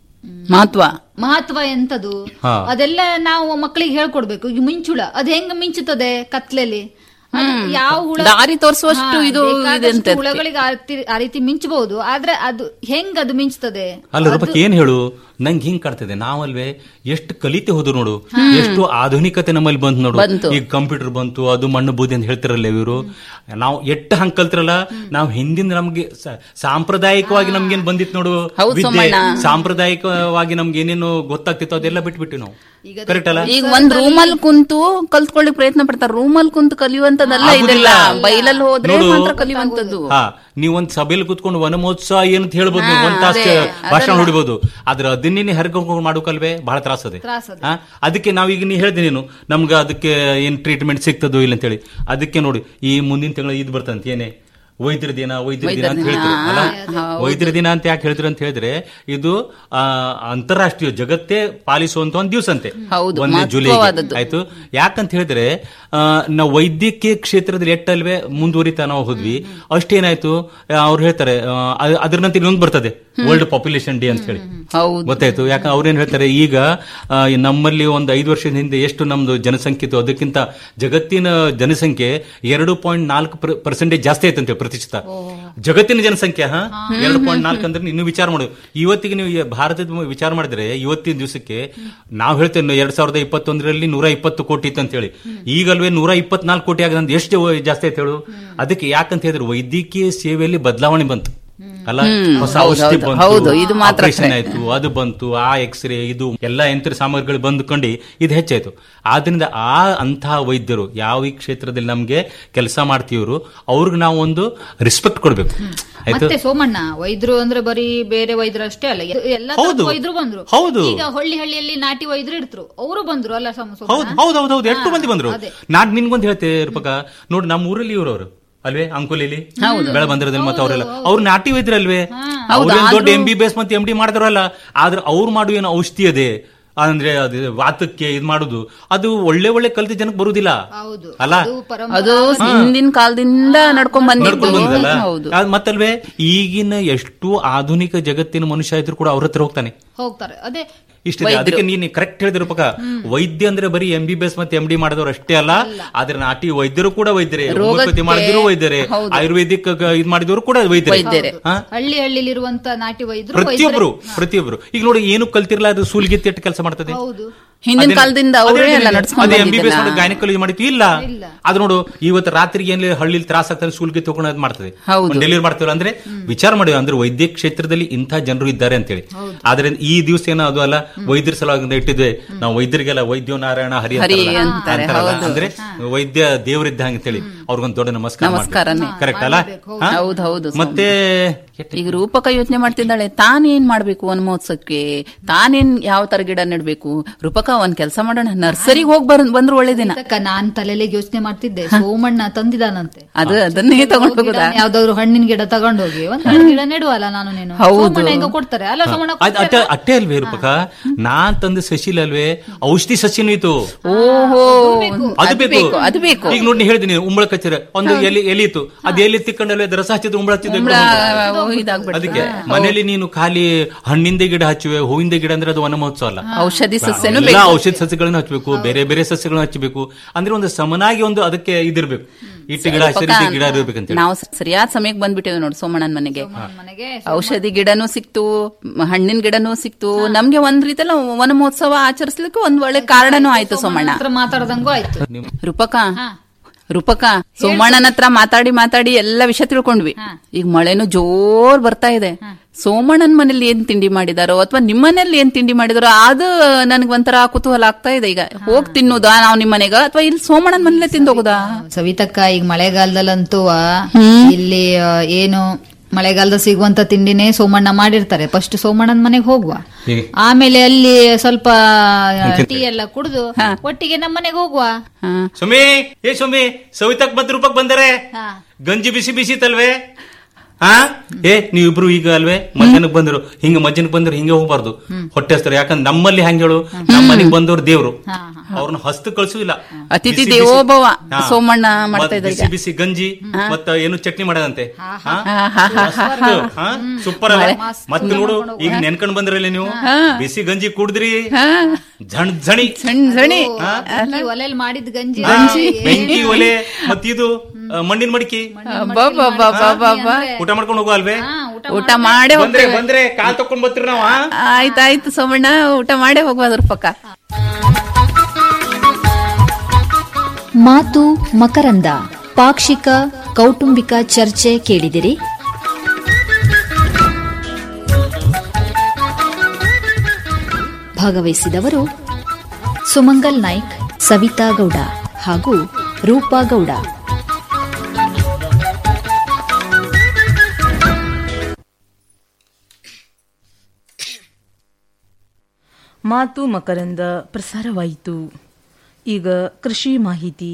ಮಹತ್ವ ಮಹತ್ವ ಎಂತದು ಹಾ. ಅದೆಲ್ಲ ನಾವು ಮಕ್ಕಳಿಗೆ ಹೇಳ್ಕೊಡ್ಬೇಕು ಈಗ ಮಿಂಚುಳ ಅದು ಹೆಂಗ ಮಿಂಚುತ್ತದೆ ಕತ್ಲೆಲಿ ಅದು ಹ್ಮ್. ಯಾವ ಹುಳ ದಾರಿ ತೋರ್ಸುವಷ್ಟು ಹಾ, ಇದು ಬೇಕಾದಷ್ಟು ಇದೆ ಅಂತ ಅದಕ್ಕೆ. ಹುಳಗಳಿಗೆ ಆ ತಿ- ಆ ರೀತಿ ಮಿಂಚಬಹುದು ಆದ್ರೆ ಅದು ಹೆಂಗ್ ಅದು ಮಿಂಚ್ತದೆ ಅಲ್ಲ ರೂಪಕ್ಕೆ ಏನ್ ಹೇಳು ನಂಗೆ ಹಿಂಗ್ ಕಾಡ್ತದೆ ನಾವಲ್ವೇ ಎಷ್ಟು ಕಲಿತೆ ಹೋದ್ರು ನೋಡು ಎಷ್ಟು ಆಧುನಿಕತೆ ನಮ್ಮಲ್ಲಿ ಬಂತು ನೋಡು ಬಂತು. ಈಗ ಕಂಪ್ಯೂಟರ್ ಬಂತು ಅದು ಮಣ್ಣು ಬೂದಿ ಅಂತ ಹೇಳ್ತಿರಲ್ಲ ಇವರು ನಾವು ಎಷ್ಟು ಹಂಗ್ ಕಲ್ತಿರಲ್ಲ ನಾವು ಹಿಂದಿನ ನಮ್ಗೆ ಸ- ಸಾಂಪ್ರದಾಯಿಕವಾಗಿ ನಮ್ಗೇನ್ ಬಂದಿತ್ತು ನೋಡು ಹೌದು ವಿದ್ಯೆ ಸೋಮಣ್ಣ. ಸಾಂಪ್ರದಾಯಿಕವಾಗಿ ನಮ್ಗೆ ಏನೇನು ಗೊತ್ತಾಗ್ತಿತ್ತು ಅದೆಲ್ಲ ಬಿಟ್ಬಿಟ್ಟು ನಾವು ಕರೆಕ್ಟ್ ಅಲ್ಲ ಈಗ ಒಂದ್ ರೂಮಲ್ಲಿ ಕುಂತು ಕಲ್ತ್ಕೊಳ್ಳಿಕ್ ಪ್ರಯತ್ನ ಪಡ್ತಾರೆ ರೂಮಲ್ಲಿ ಕುಂತು ಕಲಿಯುವಂತದಲ್ಲ ಇದೆಲ್ಲ ಆಗುದಿಲ್ಲ. ಬೈಲಲ್ಲಿ ಹೋದ್ರೆ ನೋಡು. ಮಾತ್ರ ಕಲಿಯುವಂತದ್ದು ಹಾ ನೀವ್ ಒಂದ್ ಸಭೆಯಲ್ಲಿ ಕುತ್ಕೊಂಡು ವನಮಹೋತ್ಸವ ಏನಂತ ಹೇಳ್ಬೋದು ನೀವು ಹಾ, ಒಂದ್ ತಾಸು ಅದೇ, ಭಾಷಣ ಅದನ್ನ- ಹೊಡಿಬಹುದು ಆದ್ರೆ ಅದನ್ನೇ ಹರ್ಕೊಂಡು ಮಾಡೋಕಲ್ವೇ ಬಹಳ ತ್ರಾಸದೆ ತ್ರಾಸದೆ. ಹಾ ಅದಕ್ಕೆ ನಾವೀಗ ನೀ ಹೇಳ್ದೆ ನೀನು ನಮ್ಗೆ ಅದಕ್ಕೆ ಏನ್ ಟ್ರೀಟ್ಮೆಂಟ್ ಸಿಗ್ತದೋ ಇಲ್ಲ ಅಂತೇಳಿ ಅದಕ್ಕೆ ನೋಡಿ ಈ ಮುಂದಿನ ತಿಂಗಳು ಇದು ಬರ್ತಂತ ಏನೇ ವೈದ್ಯರ ದಿನ ವೈದ್ಯರ ದಿನ ಅಂತ ವೈದ್ಯರ ದಿನ, ಹೇಳ್ತಾರೆ ಅಲ್ಲ ಹಾ, ಹೌದು. ವೈದ್ಯರ ದಿನ ಅಂತ ಯಾಕೆ ಹೇಳ್ತಾರೆ ಅಂತ ಹೇಳಿದ್ರೆ ಇದು ಆ, ಅಂತಾರಾಷ್ಟ್ರೀಯ ಜಗತ್ತೇ ಪಾಲಿಸುವಂತ ಒಂದ್ ದಿವಸ ಅಂತೆ ಹೌದು, ಒಂದೇ ಜುಲೈಗೆ ಮಹತ್ವವಾದದ್ದು. ಆಯ್ತು ಯಾಕಂತ ಹೇಳಿದ್ರೆ ಆ, ನಾವು ವೈದ್ಯಕೀಯ ಕ್ಷೇತ್ರದಲ್ಲಿ ಎಟ್ಟಲ್ವೇ ಮುಂದುವರಿತಾ ನಾವು ಹೋದ್ವಿ ಅಷ್ಟೇನಾಯ್ತು ಅವ್ರು ಹೇಳ್ತಾರೆ ಆ, ಅದ್- ಅದ್ರ ನಂತರ ಇನ್ನೊಂದು ಬರ್ತದೆ ವರ್ಲ್ಡ್ ಪಾಪ್ಯುಲೇಷನ್ ಡೇ ಅಂತ ಹೇಳಿ ಹೌದು ಗೊತ್ತಾಯ್ತು ಯಾಕಂದ್ರೆ ಅವ್ರೇನ್ ಹೇಳ್ತಾರೆ ಈಗ ಆ, ನಮ್ಮಲ್ಲಿ ಒಂದು ಐದು ವರ್ಷದ ಹಿಂದೆ ಎಷ್ಟು ನಮ್ದು ಜನಸಂಖ್ಯೆ ಇತ್ತು ಅದಕ್ಕಿಂತ ಜಗತ್ತಿನ ಜನಸಂಖ್ಯೆ ಎರಡು ಪಾಯಿಂಟ್ ನಾಲ್ಕು ಪರ್ಸೆಂಟೇಜ್ ಜಾಸ್ತಿ ಆಯ್ತಂತೆ ಪ್ರತಿಶತ ಜಗತ್ತಿನ ಜನಸಂಖ್ಯೆ ಹಾ ಎರಡು ಪಾಯಿಂಟ್ ನಾಲ್ಕು ಅಂದ್ರೆ ಇನ್ನು ವಿಚಾರ ಮಾಡು ಇವತ್ತಿಗೆ ನೀವು ಈ ಭಾರತದ ವಿಚಾರ ಮಾಡಿದ್ರೆ ಇವತ್ತಿನ ದಿವಸಕ್ಕೆ ನಾವು ಹೇಳ್ತೇವೆ ಎರಡ್ ಸಾವಿರದ ಇಪ್ಪತ್ತೊಂದರಲ್ಲಿ ನೂರ ಇಪ್ಪತ್ತು ಕೋಟಿ ಇತ್ತು ಅಂತ ಹೇಳಿ ಈಗಲ್ವೇ ನೂರ ಇಪ್ಪತ್ನಾಲ್ಕು ಕೋಟಿ ಆಗದಂತ ಎಷ್ಟು ಜಾಸ್ತಿ ಆಯ್ತು ಹೇಳು ಅದಕ್ಕೆ ಯಾಕಂತ ಹೇಳಿದ್ರೆ ವೈದ್ಯಕೀಯ ಸೇವೆಯಲ್ಲಿ ಬದಲಾವಣೆ ಬಂತು ಅಲ್ಲ ಹ್ಮ್. ಹೊಸ ಹೌದು, ಔಷಧಿ ಹೌದು, ಬಂತು ಹೌದು, ಇದು ಮಾತ್ರ ಆಪರೇಷನ್ ಸರಿ. ಆಯ್ತು ಅದು ಬಂತು ಆ ಎಕ್ಸ್ರೇ ಇದು ಎಲ್ಲ ಯಂತ್ರ ಸಾಮಗ್ರಿಗಳು ಬಂದುಕೊಂಡು ಇದು ಹೆಚ್ಚಾಯ್ತು ಆದ್ರಿಂದ ಆ ಅಂತಹ ವೈದ್ಯರು ಯಾವ ಈ ಕ್ಷೇತ್ರದಲ್ಲಿ ನಮ್ಗೆ ಕೆಲಸ ಮಾಡ್ತೀವ್ರು ಅವ್ರಿಗೆ ನಾವು ಒಂದು ರೆಸ್ಪೆಕ್ಟ್ ಕೊಡ್ಬೇಕು ಆಯ್ತು ಮತ್ತೆ ಸೋಮಣ್ಣ ವೈದ್ಯರು ಅಂದ್ರೆ ಬರೀ ಬೇರೆ ವೈದ್ಯರು ಅಷ್ಟೇ ಅಲ್ಲ ಎ- ಎಲ್ಲ ತರದ ಹೌದು. ವೈದ್ಯರು ಬಂದ್ರು ಹೌದು. ಈಗ ಹಳ್ಳಿ ಹಳ್ಳಿಯಲ್ಲಿ ನಾಟಿ ವೈದ್ಯರು ಇರ್ತರು ಅವರು ಬಂದ್ರು ಅಲ್ಲ ಸಮ- ಹೌದು ಸೋಮಣ್ಣ? ಹೌದು ಹೌದು ಹೌದು ಎಷ್ಟು ಹಾ, ಮಂದಿ ಬಂದ್ರು ಅದೇ. ನಾನ್ ನಿನ್ಗೊಂದು ಹೇಳ್ತೇನೆ ರೂಪಕ ನೋಡಿ ನಮ್ಮ ಊರಲ್ಲಿ ಇವ್ರವ್ರು ಅಲ್ವೇ ಅಂಕುಲಿಲಿ ಹೌದು. ಬೆಳೆ ಬಂದಿರೋದಿಲ್ಲ ಮತ್ತೆ ಅವರೆಲ್ಲ ಅವ್ರು ನಾಟಿ ವೈದ್ಯರಲ್ವೇ ಹೌದು, ಅವ್ರೇನ್ ದೊಡ್ಡ ಆದ್ರೂ- ಎಂ ಬಿ ಬಿ ಎಸ್ ಮತ್ತೆ ಎಂ ಡಿ ಮಾಡಿದ್ರಲ್ಲ ಆದ್ರೆ ಅವ್ರು ಮಾಡುವ ಏನು ಔಷಧಿ ಅದೇ ಅಂದ್ರೆ ಅದು ವಾತಕ್ಕೆ ಇದ್ ಮಾಡುದು ಅದು ಒಳ್ಳೆ ಒಳ್ಳೆ ಕಲ್ತಿ ಜನಕ್ಕೆ ಬರುದಿಲ್ಲ ಅಲ್ಲ ಅದು ಹಿಂದಿನ ಕಾಲದಿಂದ ನಡ್ಕೊಂಡ್ ನಡ್ಕೊಂಡು ಬಂದಿದ್ದು ಬಂದಿದ್ದಲ್ಲ ಹೌದು ಅದ್ ಮತ್ತಲ್ವೇ ಈಗಿನ ಎಷ್ಟು ಆಧುನಿಕ ಜಗತ್ತಿನ ಮನುಷ್ಯ ಇದ್ರು ಕೂಡ ಅವ್ರ ಹತ್ರ ಹೋಗ್ತಾನೆ ಹೋಗ್ತಾರೆ ಅದೇ ಇಷ್ಟ ಅದಕ್ಕೆ ನೀನು ಕರೆಕ್ಟ್ ಹೇಳಿದ್ರು ಪಕ್ಕ ವೈದ್ಯ ಅಂದ್ರೆ ಬರೀ ಎಂ ಬಿ ಬಿ ಎಸ್ ಮತ್ತೆ ಎಂ ಡಿ ಮಾಡಿದವರು ಅಷ್ಟೇ ಅಲ್ಲ ಆದ್ರೆ ನಾಟಿ ವೈದ್ಯರು ಕೂಡ ವೈದ್ಯರೇ ಹೋಮಿಯೋಪತಿ ಮಾಡಿದ್ರು ವೈದ್ಯರೇ ಹೌದು. ಆಯುರ್ವೇದಿಕ್ ಇದ್ ಮಾಡಿದವರು ಕೂಡ ವೈದ್ಯರೇ ಹಾ? ಹಳ್ಳಿ ಹಳ್ಳಿಲಿರುವಂತ ನಾಟಿ ವೈದ್ಯರು ಪ್ರತಿಯೊಬ್ರು ಪ್ರತಿಯೊಬ್ರು ಈಗ ನೋಡಿ ಏನು ಕಲ್ತಿರಲ್ಲ ಅದು ಸೂಲ್ಗೆ ಎಟ್ಟು ಕೆಲಸ ಮಾಡ್ತದೆ ಹೌದು ಹಿಂದಿನ ಕಾಲದಿಂದ ಅವರೇ ಎಲ್ಲ ನಡ್ಸ್ಕೊಂಡ್ ಎಂ ಬಿ ಬಿ ಎಸ್ ಬಂದಿದ್ದಲ್ಲ. ಗೈನಕಾಲಜಿ ಮಾಡಿತ್ತು ಇಲ್ಲ ಅದು ನೋಡು ಇವತ್ತು ರಾತ್ರಿಗೆ ಏನ್ ಹಳ್ಳಿ ತ್ರಾಸ ಆಗ್ತದೆ ಸೂಲ್ಗೆ ತಗೊಂಡು ಅದ್ ಮಾಡ್ತದೆ ಹೌದು. ಡೆಲಿವರಿ ಮಾಡ್ತೀವಲ್ಲ ಅಂದ್ರೆ ವಿಚಾರ ಮಾಡಿ ಅಂದ್ರೆ ವೈದ್ಯ ಕ್ಷೇತ್ರದಲ್ಲಿ ಇಂಥ ಜನರು ಇದ್ದಾರೆ ಅಂತೇಳಿ ಆದ್ರೆ ಈ ದಿವಸ ಏನೋ ಅದು ಅಲ್ಲ ವೈದ್ಯರ ಸಲುವಾಗಿ ಇಟ್ಟಿದ್ವಿ ನಾವು ವೈದ್ಯರಿಗೆಲ್ಲ ವೈದ್ಯ ನಾರಾಯಣ ಹರಿ ಹರಿ ಅಂತಾರಲ್ಲ. ಅಂತಾರೆ, ಅಂತಾರಲ್ಲ. ಹೌದು. ಅಂದ್ರೆ ವೈದ್ಯ ದೇವರಿದ್ದ ಅಂತೇಳಿ ಅವ್ರಿಗೊಂದು ದೊಡ್ಡ ನಮಸ್ಕಾರ ನಮಸ್ಕಾರನೇ. ಕರೆಕ್ಟ್ ಅಲ್ಲ ಹಾ? ಹೌದು ಹೌದು ಮತ್ತೆ ಈಗ ರೂಪಕ ಯೋಚನೆ ಮಾಡ್ತಿದ್ದಾಳೆ ತಾನೇನ್ ಮಾಡ್ಬೇಕು ವನಮಹೋತ್ಸವಕ್ಕೆ ತಾನೇನ್ ಯಾವ ತರ ಗಿಡ ನೆಡ್ಬೇಕು ರೂಪಕ ಒಂದ್ ಕೆಲಸ ಮಾಡೋಣ ನರ್ಸರಿಗೆ ಹೋಗಿ ಬರ್ ಬಂದ್ರು ಒಳ್ಳೇದೇನ ಅದಕ್ಕ ನಾನ್ ತಲೆಯಲ್ಲಿ ಯೋಚನೆ ಮಾಡ್ತಿದ್ದೆ ಸೋಮಣ್ಣ ತಂದಿದಾನಂತೆ ಅದು ಅದನ್ನೇ ತಗೊಂಡ್ ಹೋಗುದಾ ಗಿಡ ಯಾವ್ದಾದ್ರು ಹಣ್ಣಿನ ಗಿಡ ತಗೊಂಡೋಗಿ ಒಂದ್ ಗಿಡ ನೆಡುವಲ್ಲ ನಾನು ನೀನು ಹೌದು. ಸೋಮಣ್ಣ ಹೆಂಗ ಕೊಡ್ತಾರೆ ಅಲ್ಲ ಸೋಮಣ್ಣ ಅದ್ ಅಟ್ಟೆ ಅಟ್ಟೆ ಅಲ್ವೇ ರೂಪಕ ನಾನ್ ತಂದ ಸಸಿಲ್ ಅಲ್ವೇ ಔಷಧಿ ಸಸಿನೂ ಇತ್ತು ಓಹೋ ಅದು ಬೇಕು ಅದು ಬೇಕು ಈಗ ನೋಡಿ ಹೇಳ್ತೀನಿ ಉಂಬಳ ಕಚ್ಚರ ಒಂದು ಎಲಿ ಎಲಿ ಇತ್ತು ಅದು ಎಲ್ಲಿ ತಿಕ್ಕೊಂಡಲ್ವೇ ಅದು ರಸ ಹಚ್ಚಿದ್ರೆ ಉಂಬಳ ಹಚ್ಚಿದ್ರೆ ಉಂಬಳ ಅದಕ್ಕೆ ಇದಾಗ್ಬಿಡ್ತದೆ ಮನೆಯಲ್ಲಿ ನೀನು ಖಾಲಿ ಹಣ್ಣಿಂದ ಗಿಡ ಹಚ್ಚುವೆ ಹೂವಿಂದ ಗಿಡ ಅಂದ್ರೆ ಅದು ವನ ಮಹೋತ್ಸವ ಅಲ್ಲ ಔಷಧಿ ಸಸ್ಯನೂ ಎಲ್ಲ ಬೇಕು. ಔಷಧಿ ಸಸ್ಯಗಳನ್ನ ಹಚ್ಚಬೇಕು ಬೇರೆ ಬೇರೆ ಸಸ್ಯಗಳನ್ನ ಹಚ್ಚಬೇಕು ಅಂದ್ರೆ ಒಂದು ಸಮನಾಗಿ ಒಂದು ಅದಕ್ಕೆ ಇದಿರ್ಬೇಕು ಇಟ್ಟು ಗಿಡ ಹಸಿರು ಇಟ್ಟು ಗಿಡ ಇರ್ಬೇಕಂತ ನಾವು ಸರಿಯಾದ ಸಮಯಕ್ಕೆ ಬಂದ್ಬಿಟ್ಟೇವೆ ನೋಡಿ ಸೋಮಣ್ಣನ ಮನೆಗೆ ಔಷಧಿ ಗಿಡನೂ ಸಿಕ್ತು ಮ- ಹಣ್ಣಿನ ಗಿಡನೂ ಸಿಕ್ತು ನಮ್ಗೆ ಒಂದ್ ರೀತಿಯಲ್ಲಿ ವನ ಮಹೋತ್ಸವ ಆಚರಿಸ್ಲಿಕ್ಕೆ ಒಂದ್ ಒಳ್ಳೆ ಕಾರಣನೂ ಆಯ್ತು ಸೋಮಣ್ಣ ಹತ್ರ ಮಾತಾಡ್ದಂಗೂ ಆಯ್ತು ರೂಪಕ ರೂಪಕ ಸೋಮಣ್ಣನ ಹತ್ರ ಮಾತಾಡಿ ಮಾತಾಡಿ ಎಲ್ಲ ವಿಷಯ ತಿಳ್ಕೊಂಡ್ವಿ ಈಗ ಮಳೆನೂ ಜೋರ್ ಬರ್ತಾ ಇದೆ ಸೋಮಣ್ಣನ ಮನೇಲಿ ಏನ್ ತಿಂಡಿ ಮಾಡಿದಾರೋ ಅಥವಾ ನಿಮ್ಮನೇಲಿ ಏನ್ ತಿಂಡಿ ಮಾಡಿದಾರೋ ಅದು ನನಗ್ ಒಂಥರ ಕುತೂಹಲ ಆಗ್ತಾ ಇದೆ ಈಗ ಹೋಗ್ ತಿನ್ನುದಾ ನಾವ್ ನಿಮ್ ಮನೆಗ ಅಥವಾ ಇಲ್ಲಿ ಸೋಮಣ್ಣನ ಮನೇಲೆ ತಿಂದೋಗುದಾ ಸವಿತಕ್ಕ ಈಗ ಮಳೆಗಾಲದಲ್ಲಂತೂ ಇಲ್ಲಿ ಆ, ಏನು ಮಳೆಗಾಲದ ಸಿಗುವಂತ ತಿಂಡಿನೇ ಸೋಮಣ್ಣ ಮಾಡಿರ್ತಾರೆ ಫಸ್ಟ್ ಸೋಮಣ್ಣನ ಮನೆಗೆ ಹೋಗುವ ಹೀಗೆ. ಆಮೇಲೆ ಅಲ್ಲಿ ಸ್ವಲ್ಪ ಟೀ ಎಲ್ಲ ಕುಡಿದು ಒಟ್ಟಿಗೆ ನಮ್ಮ ಮನೆಗೆ ಹೋಗುವ ಸುಮಿ ಏ ಸುಮಿ ಸವಿತಕ್ ಬಂದ್ ರೂಪಕ್ ಬಂದರೆ ಗಂಜಿ ಬಿಸಿ ಬಿಸಿ ತಲ್ವೇ ಹಾ ಏ ನೀವಿಬ್ರು ಈಗ ಅಲ್ವೇ ಮಧ್ಯಾಹ್ನಕ್ ಬಂದ್ರು ಹಿಂಗ ಮಧ್ಯಾಹ್ನಕ್ ಬಂದ್ರು ಹಿಂಗೆ ಹೋಗ್ಬಾರ್ದು ಹೊಟ್ಟೆ ಹಸ್ತಾರೆ ಯಾಕಂದ್ರೆ ನಮ್ಮಲ್ಲಿ ಹಂಗೇಳು ನಮ್ಮ ಮನೆಗ್ ಬಂದವರು ದೇವ್ರು ಅವ್ರನ್ನ ಹಸ್ತು ಕಳ್ಸುದಿಲ್ಲ ಅತಿಥಿ ಬಿಸಿ ಬಿಸಿ- ದೇವೋಭವ ಹಾ. ಸೋಮಣ್ಣ ಮಾಡ್ತಾ ಮತ್ತ್ ಇದ್ದಾರೆ ಬಿಸಿ ಬಿಸಿ ಗಂಜಿ ಮತ್ತ ಏನು ಚಟ್ನಿ ಮಾಡದಂತೆ ಸೂಪರ್ ಅಲ್ಲ ಮತ್ತೆ ನೋಡು ಈಗ ನೆನ್ಕೊಂಡ್ ಬಂದ್ರಲ್ಲ ನೀವು ಬಿಸಿ ಗಂಜಿ ಕುಡಿದ್ರಿ ಝಣ್ ಝಣಿ ಝಣಿ ಹಾ? ಒಲೆಯಲ್ಲಿ ಮಾಡಿದ ಗಂಜಿ ಹಾ, ಬೆಂಕಿ ಒಲೆ ಮತ್ತಿದು ಆ, ಮಣ್ಣಿನ ಮಡಿಕೆ ಊಟ ಮಾಡ್ಕೊಂಡು ಹೋಗೋ ಅಲ್ವೇ ಊಟ ಮಾಡೇ ಬಂದ್ರೆ ಹೋಗ್ತೇವೆ ಬಂದ್ರೆ ಕಾಲ್ ತಕೊಂಡ್ ಬರ್ತೀರಿ ನಾವ್ ಆ? ಆಯ್ತಾಯ್ತು ಸೋಮಣ್ಣ ಊಟ ಮಾಡೇ ಹೋಗ್ಬೋದು ಪಕ್ಕ ಮಾತು ಮಕರಂದ ಪಾಕ್ಷಿಕ ಕೌಟುಂಬಿಕ ಚರ್ಚೆ ಕೇಳಿದಿರಿ ಭಾಗವಹಿಸಿದವರು ಸುಮಂಗಲ್ ನಾಯ್ಕ್ ಸವಿತಾ ಗೌಡ ಹಾಗೂ ರೂಪಾ ಗೌಡ ಮಾತು ಮಕರಂದ ಪ್ರಸಾರವಾಯಿತು ಈಗ ಕೃಷಿ ಮಾಹಿತಿ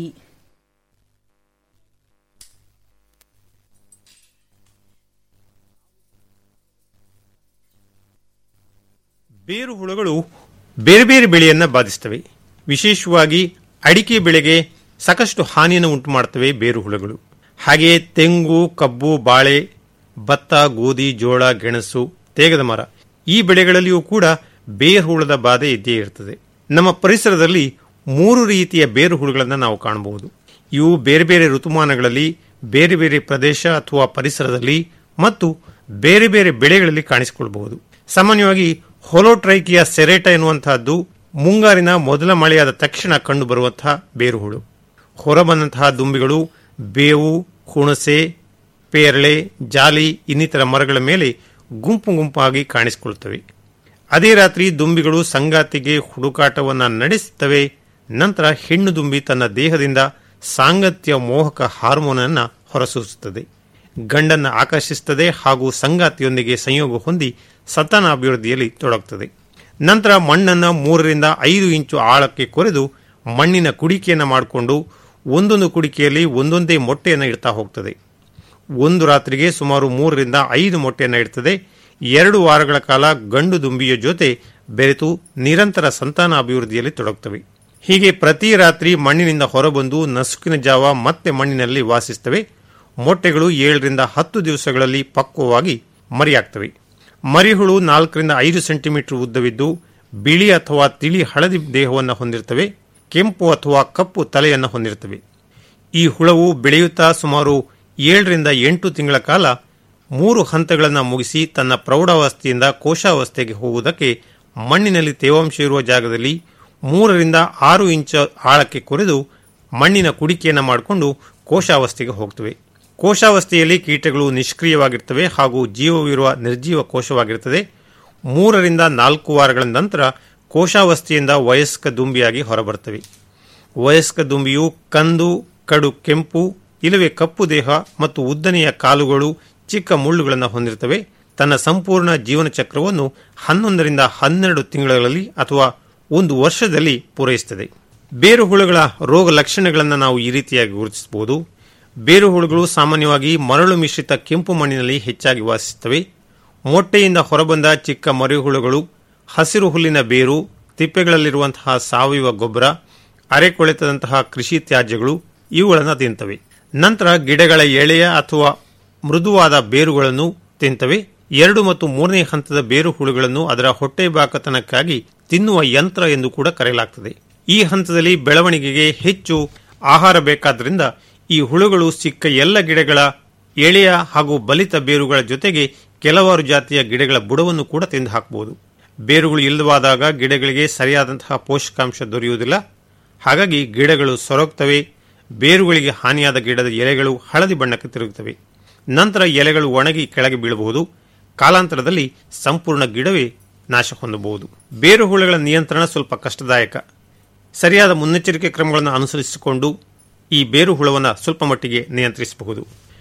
ಬೇರು ಹುಳುಗಳು ಬೇರೆ ಬೇರೆ ಬೆಳೆಯನ್ನ ಬಾಧಿಸ್ತವೆ ವಿಶೇಷವಾಗಿ ಅಡಿಕೆ ಬೆಳೆಗೆ ಸಾಕಷ್ಟು ಹಾನಿಯನ್ನು ಉಂಟು ಮಾಡ್ತವೆ ಬೇರು ಹುಳುಗಳು ಹಾಗೆಯೇ ತೆಂಗು ಕಬ್ಬು ಬಾಳೆ ಭತ್ತ ಗೋಧಿ ಜೋಳ ಗೆಣಸು ತೇಗದ ಮರ ಈ ಬೆಳೆಗಳಲ್ಲಿಯೂ ಕೂಡ ಬೇರು ಹುಳದ ಬಾಧೆ ಇದ್ದೇ ಇರ್ತದೆ ನಮ್ಮ ಪರಿಸರದಲ್ಲಿ ಮೂರು ರೀತಿಯ ಬೇರು ಹುಳುಗಳನ್ನು ನಾವು ಕಾಣಬಹುದು ಇವು ಬೇರೆ ಬೇರೆ ಋತುಮಾನಗಳಲ್ಲಿ ಬೇರೆ ಬೇರೆ ಪ್ರದೇಶ ಅಥವಾ ಪರಿಸರದಲ್ಲಿ ಮತ್ತು ಬೇರೆ ಬೇರೆ ಬೆಳೆಗಳಲ್ಲಿ ಕಾಣಿಸಿಕೊಳ್ಳಬಹುದು ಸಾಮಾನ್ಯವಾಗಿ ಹೊಲೋಟ್ರೈಕಿಯ ಸೆರೆಟ ಎನ್ನುವಂತಹದ್ದು ಮುಂಗಾರಿನ ಮೊದಲ ಮಳೆಯಾದ ತಕ್ಷಣ ಕಂಡುಬರುವಂತಹ ಬೇರುಹುಳು ಹೊರಬಂದಂತಹ ದುಂಬಿಗಳು ಬೇವು ಹುಣಸೆ ಪೇರಳೆ ಜಾಲಿ ಇನ್ನಿತರ ಮರಗಳ ಮೇಲೆ ಗುಂಪು ಗುಂಪಾಗಿ ಕಾಣಿಸಿಕೊಳ್ಳುತ್ತವೆ ಅದೇ ರಾತ್ರಿ ದುಂಬಿಗಳು ಸಂಗಾತಿಗೆ ಹುಡುಕಾಟವನ್ನ ನಡೆಸುತ್ತವೆ ನಂತರ ಹೆಣ್ಣು ದುಂಬಿ ತನ್ನ ದೇಹದಿಂದ ಸಾಂಗತ್ಯ ಮೋಹಕ ಹಾರ್ಮೋನ್ ಅನ್ನ ಹೊರಸೂಸುತ್ತದೆ ಗಂಡನ್ನ ಆಕರ್ಷಿಸುತ್ತದೆ ಹಾಗೂ ಸಂಗಾತಿಯೊಂದಿಗೆ ಸಂಯೋಗ ಹೊಂದಿ ಸತಾನ ಅಭಿವೃದ್ಧಿಯಲ್ಲಿ ತೊಡಗುತ್ತದೆ ನಂತರ ಮಣ್ಣನ್ನು ಮೂರರಿಂದ ಐದು ಇಂಚು ಆಳಕ್ಕೆ ಕೊರೆದು ಮಣ್ಣಿನ ಕುಡಿಕೆಯನ್ನು ಮಾಡಿಕೊಂಡು ಒಂದೊಂದು ಕುಡಿಕೆಯಲ್ಲಿ ಒಂದೊಂದೇ ಮೊಟ್ಟೆಯನ್ನು ಇಡ್ತಾ ಹೋಗ್ತದೆ ಒಂದು ರಾತ್ರಿಗೆ ಸುಮಾರು ಮೂರರಿಂದ ಐದು ಮೊಟ್ಟೆಯನ್ನು ಇಡ್ತದೆ ಎರಡು ವಾರಗಳ ಕಾಲ ಗಂಡು ದುಂಬಿಯ ಜೊತೆ ಬೆರೆತು ನಿರಂತರ ಸಂತಾನ ಅಭಿವೃದ್ಧಿಯಲ್ಲಿ ತೊಡಗುತ್ತವೆ ಹೀಗೆ ಪ್ರತಿ ರಾತ್ರಿ ಮಣ್ಣಿನಿಂದ ಹೊರಬಂದು ನಸುಕಿನ ಜಾವ ಮತ್ತೆ ಮಣ್ಣಿನಲ್ಲಿ ವಾಸಿಸುತ್ತವೆ ಮೊಟ್ಟೆಗಳು ಏಳರಿಂದ ಹತ್ತು ದಿವಸಗಳಲ್ಲಿ ಪಕ್ವವಾಗಿ ಮರಿಯಾಗ್ತವೆ ಮರಿಹುಳು ನಾಲ್ಕರಿಂದ ಐದು ಸೆಂಟಿಮೀಟರ್ ಉದ್ದವಿದ್ದು ಬಿಳಿ ಅಥವಾ ತಿಳಿ ಹಳದಿ ದೇಹವನ್ನು ಹೊಂದಿರುತ್ತವೆ ಕೆಂಪು ಅಥವಾ ಕಪ್ಪು ತಲೆಯನ್ನು ಹೊಂದಿರುತ್ತವೆ ಈ ಹುಳವು ಬೆಳೆಯುತ್ತಾ ಸುಮಾರು ಏಳರಿಂದ ಎಂಟು ತಿಂಗಳ ಕಾಲ ಮೂರು ಹಂತಗಳನ್ನು ಮುಗಿಸಿ ತನ್ನ ಪ್ರೌಢಾವಸ್ಥೆಯಿಂದ ಕೋಶಾವಸ್ಥೆಗೆ ಹೋಗುವುದಕ್ಕೆ ಮಣ್ಣಿನಲ್ಲಿ ತೇವಾಂಶ ಇರುವ ಜಾಗದಲ್ಲಿ ಮೂರರಿಂದ ಆರು ಇಂಚ ಆಳಕ್ಕೆ ಕೊರೆದು ಮಣ್ಣಿನ ಕುಡಿಕೆಯನ್ನು ಮಾಡಿಕೊಂಡು ಕೋಶಾವಸ್ಥೆಗೆ ಹೋಗ್ತವೆ ಕೋಶಾವಸ್ಥೆಯಲ್ಲಿ ಕೀಟಗಳು ನಿಷ್ಕ್ರಿಯವಾಗಿರ್ತವೆ ಹಾಗೂ ಜೀವವಿರುವ ನಿರ್ಜೀವ ಕೋಶವಾಗಿರುತ್ತದೆ ಮೂರರಿಂದ ನಾಲ್ಕು ವಾರಗಳ ನಂತರ ಕೋಶಾವಸ್ಥೆಯಿಂದ ವಯಸ್ಕ ದುಂಬಿಯಾಗಿ ಹೊರಬರುತ್ತವೆ ವಯಸ್ಕ ದುಂಬಿಯು ಕಂದು ಕಡು ಕೆಂಪು ಇಲ್ಲವೇ ಕಪ್ಪು ದೇಹ ಮತ್ತು ಉದ್ದನೆಯ ಕಾಲುಗಳು ಚಿಕ್ಕ ಮುಳ್ಳುಗಳನ್ನು ಹೊಂದಿರುತ್ತವೆ ತನ್ನ ಸಂಪೂರ್ಣ ಜೀವನ ಚಕ್ರವನ್ನು ಹನ್ನೊಂದರಿಂದ ಹನ್ನೆರಡು ತಿಂಗಳಲ್ಲಿ ಅಥವಾ ಒಂದು ವರ್ಷದಲ್ಲಿ ಪೂರೈಸುತ್ತದೆ ಬೇರು ಹುಳುಗಳ ರೋಗ ಲಕ್ಷಣಗಳನ್ನು ನಾವು ಈ ರೀತಿಯಾಗಿ ಗುರುತಿಸಬಹುದು ಬೇರು ಹುಳುಗಳು ಸಾಮಾನ್ಯವಾಗಿ ಮರಳು ಮಿಶ್ರಿತ ಕೆಂಪು ಮಣ್ಣಿನಲ್ಲಿ ಹೆಚ್ಚಾಗಿ ವಾಸಿಸುತ್ತವೆ ಮೊಟ್ಟೆಯಿಂದ ಹೊರಬಂದ ಚಿಕ್ಕ ಮರಿಹುಳುಗಳು ಹಸಿರು ಹುಲ್ಲಿನ ಬೇರು ತಿಪ್ಪೆಗಳಲ್ಲಿರುವಂತಹ ಸಾವಯವ ಗೊಬ್ಬರ ಅರೆಕೊಳೆತದಂತಹ ಕೃಷಿ ತ್ಯಾಜ್ಯಗಳು ಇವುಗಳನ್ನು ತಿಂತವೆ ನಂತರ ಗಿಡಗಳ ಎಳೆಯ ಅಥವಾ ಮೃದುವಾದ ಬೇರುಗಳನ್ನು ತಿಂತವೆ ಎರಡು ಮತ್ತು ಮೂರನೇ ಹಂತದ ಬೇರು ಹುಳುಗಳನ್ನು ಅದರ ಹೊಟ್ಟೆ ಬಾಕತನಕ್ಕಾಗಿ ತಿನ್ನುವ ಯಂತ್ರ ಎಂದು ಕೂಡ ಕರೆಯಲಾಗುತ್ತದೆ ಈ ಹಂತದಲ್ಲಿ ಬೆಳವಣಿಗೆಗೆ ಹೆಚ್ಚು ಆಹಾರ ಬೇಕಾದ್ರಿಂದ ಈ ಹುಳುಗಳು ಸಿಕ್ಕ ಎಲ್ಲ ಗಿಡಗಳ ಎಳೆಯ ಹಾಗೂ ಬಲಿತ ಬೇರುಗಳ ಜೊತೆಗೆ ಕೆಲವಾರು ಜಾತಿಯ ಗಿಡಗಳ ಬುಡವನ್ನು ಕೂಡ ತಿಂದು ಹಾಕಬಹುದು ಬೇರುಗಳು ಇಲ್ಲವಾದಾಗ ಗಿಡಗಳಿಗೆ ಸರಿಯಾದಂತಹ ಪೋಷಕಾಂಶ ದೊರೆಯುವುದಿಲ್ಲ ಹಾಗಾಗಿ ಗಿಡಗಳು ಸೊರಗ್ತವೆ ಬೇರುಗಳಿಗೆ ಹಾನಿಯಾದ ಗಿಡದ ಎಲೆಗಳು ಹಳದಿ ಬಣ್ಣಕ್ಕೆ ತಿರುಗುತ್ತವೆ ನಂತರ ಎಲೆಗಳು ಒಣಗಿ ಕೆಳಗೆ ಬೀಳಬಹುದು ಕಾಲಾಂತರದಲ್ಲಿ ಸಂಪೂರ್ಣ ಗಿಡವೇ ನಾಶ ಹೊಂದಬಹುದು ಬೇರು ಹುಳುಗಳ ನಿಯಂತ್ರಣ ಸ್ವಲ್ಪ ಕಷ್ಟದಾಯಕ ಸರಿಯಾದ ಮುನ್ನೆಚ್ಚರಿಕೆ ಕ್ರಮಗಳನ್ನು ಅನುಸರಿಸಿಕೊಂಡು ಈ ಬೇರು ಹುಳವನ್ನು ಸ್ವಲ್ಪ ಮಟ್ಟಿಗೆ ನಿಯಂತ್ರಿಸಬಹುದು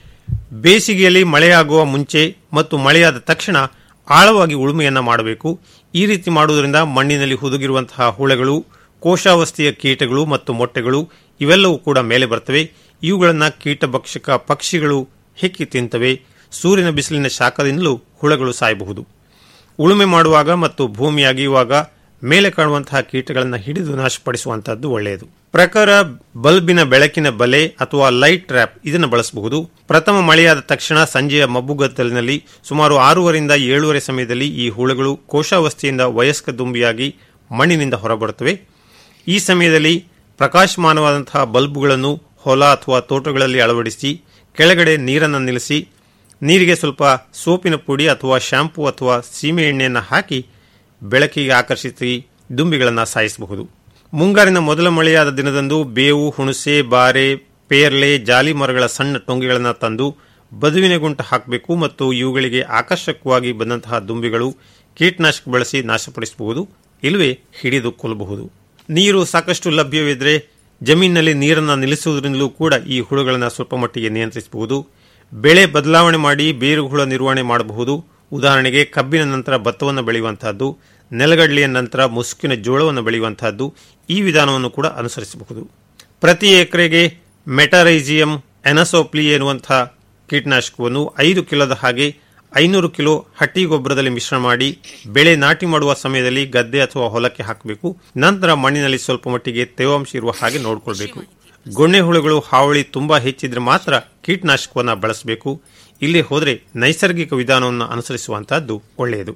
ಬೇಸಿಗೆಯಲ್ಲಿ ಮಳೆಯಾಗುವ ಮುಂಚೆ ಮತ್ತು ಮಳೆಯಾದ ತಕ್ಷಣ ಆಳವಾಗಿ ಉಳುಮೆಯನ್ನ ಮಾಡಬೇಕು ಈ ರೀತಿ ಮಾಡುವುದರಿಂದ ಮಣ್ಣಿನಲ್ಲಿ ಹುದುಗಿರುವಂತಹ ಹುಳಗಳು ಕೋಶಾವಸ್ಥೆಯ ಕೀಟಗಳು ಮತ್ತು ಮೊಟ್ಟೆಗಳು ಇವೆಲ್ಲವೂ ಕೂಡ ಮೇಲೆ ಬರ್ತವೆ ಇವುಗಳನ್ನು ಕೀಟಭಕ್ಷಕ ಪಕ್ಷಿಗಳು ಹೆಕ್ಕಿ ತಿಂತವೆ ಸೂರ್ಯನ ಬಿಸಿಲಿನ ಶಾಖದಿಂದಲೂ ಹುಳಗಳು ಸಾಯಬಹುದು ಉಳುಮೆ ಮಾಡುವಾಗ ಮತ್ತು ಭೂಮಿ ಅಗೆಯುವಾಗ ಮೇಲೆ ಕಾಣುವಂತಹ ಕೀಟಗಳನ್ನು ಹಿಡಿದು ನಾಶಪಡಿಸುವಂತಹದ್ದು ಒಳ್ಳೆಯದು ಪ್ರಕಾರ ಬಲ್ಬಿನ ಬೆಳಕಿನ ಬಲೆ ಅಥವಾ ಲೈಟ್ ಟ್ರ್ಯಾಪ್ ಇದನ್ನು ಬಳಸಬಹುದು ಪ್ರಥಮ ಮಳೆಯಾದ ತಕ್ಷಣ ಸಂಜೆಯ ಮಬ್ಬುಗತ್ತಲಿನಲ್ಲಿ ಸುಮಾರು ಆರೂವರಿಂದ ಏಳುವರೆ ಸಮಯದಲ್ಲಿ ಈ ಹುಳುಗಳು ಕೋಶಾವಸ್ಥೆಯಿಂದ ವಯಸ್ಕ ದುಂಬಿಯಾಗಿ ಮಣ್ಣಿನಿಂದ ಹೊರಬರುತ್ತವೆ ಈ ಸಮಯದಲ್ಲಿ ಪ್ರಕಾಶಮಾನವಾದಂತಹ ಬಲ್ಬುಗಳನ್ನು ಹೊಲ ಅಥವಾ ತೋಟಗಳಲ್ಲಿ ಅಳವಡಿಸಿ ಕೆಳಗಡೆ ನೀರನ್ನು ನಿಲ್ಲಿಸಿ ನೀರಿಗೆ ಸ್ವಲ್ಪ ಸೋಪಿನ ಪುಡಿ ಅಥವಾ ಶಾಂಪೂ ಅಥವಾ ಸೀಮೆ ಎಣ್ಣೆಯನ್ನು ಹಾಕಿ ಬೆಳಕಿಗೆ ಆಕರ್ಷಿಸಿ ದುಂಬಿಗಳನ್ನು ಸಾಯಿಸಬಹುದು ಮುಂಗಾರಿನ ಮೊದಲ ಮಳೆಯಾದ ದಿನದಂದು ಬೇವು ಹುಣಸೆ ಬಾರೆ ಪೇರ್ಲೆ ಜಾಲಿ ಮರಗಳ ಸಣ್ಣ ಟೊಂಗಿಗಳನ್ನು ತಂದು ಬದುವಿನ ಗುಂಟ ಹಾಕಬೇಕು ಮತ್ತು ಇವುಗಳಿಗೆ ಆಕರ್ಷಕವಾಗಿ ಬಂದಂತಹ ದುಂಬಿಗಳು ಕೀಟನಾಶಕ ಬಳಸಿ ನಾಶಪಡಿಸಬಹುದು ಇಲ್ಲವೇ ಹಿಡಿದು ಕೊಲ್ಲಬಹುದು ನೀರು ಸಾಕಷ್ಟು ಲಭ್ಯವಿದ್ದರೆ ಜಮೀನಿನಲ್ಲಿ ನೀರನ್ನು ನಿಲ್ಲಿಸುವುದರಿಂದಲೂ ಕೂಡ ಈ ಹುಳುಗಳನ್ನು ಸ್ವಲ್ಪ ಮಟ್ಟಿಗೆ ನಿಯಂತ್ರಿಸಬಹುದು ಬೆಳೆ ಬದಲಾವಣೆ ಮಾಡಿ ಬೇರು ಹುಳ ನಿರ್ವಹಣೆ ಮಾಡಬಹುದು ಉದಾಹರಣೆಗೆ ಕಬ್ಬಿನ ನಂತರ ಭತ್ತವನ್ನು ಬೆಳೆಯುವಂತಹದ್ದು ನೆಲಗಡಲೆಯ ನಂತರ ಮುಸುಕಿನ ಜೋಳವನ್ನು ಬೆಳೆಯುವಂತಹದ್ದು ಈ ವಿಧಾನವನ್ನು ಕೂಡ ಅನುಸರಿಸಬಹುದು ಪ್ರತಿ ಎಕರೆಗೆ ಮೆಟಾರೈಸಿಯಂ ಎನಸೋಪ್ಲಿ ಎನ್ನುವಂತಹ ಕೀಟನಾಶಕವನ್ನು ಐದು ಕಿಲೋದ ಹಾಗೆ ಐನೂರು ಕಿಲೋ ಹಟ್ಟಿ ಗೊಬ್ಬರದಲ್ಲಿ ಮಿಶ್ರಣ ಮಾಡಿ ಬೆಳೆ ನಾಟಿ ಮಾಡುವ ಸಮಯದಲ್ಲಿ ಗದ್ದೆ ಅಥವಾ ಹೊಲಕ್ಕೆ ಹಾಕಬೇಕು ನಂತರ ಮಣ್ಣಿನಲ್ಲಿ ಸ್ವಲ್ಪ ಮಟ್ಟಿಗೆ ತೇವಾಂಶ ಇರುವ ಹಾಗೆ ನೋಡಿಕೊಳ್ಬೇಕು ಗೊಣ್ಣೆ ಹುಳುಗಳು ಹಾವಳಿ ತುಂಬಾ ಹೆಚ್ಚಿದ್ರೆ ಮಾತ್ರ ಕೀಟನಾಶಕವನ್ನು ಬಳಸಬೇಕು ಇಲ್ಲಿ ಹೋದರೆ ನೈಸರ್ಗಿಕ ವಿಧಾನವನ್ನು ಅನುಸರಿಸುವಂತಹದ್ದು ಒಳ್ಳೆಯದು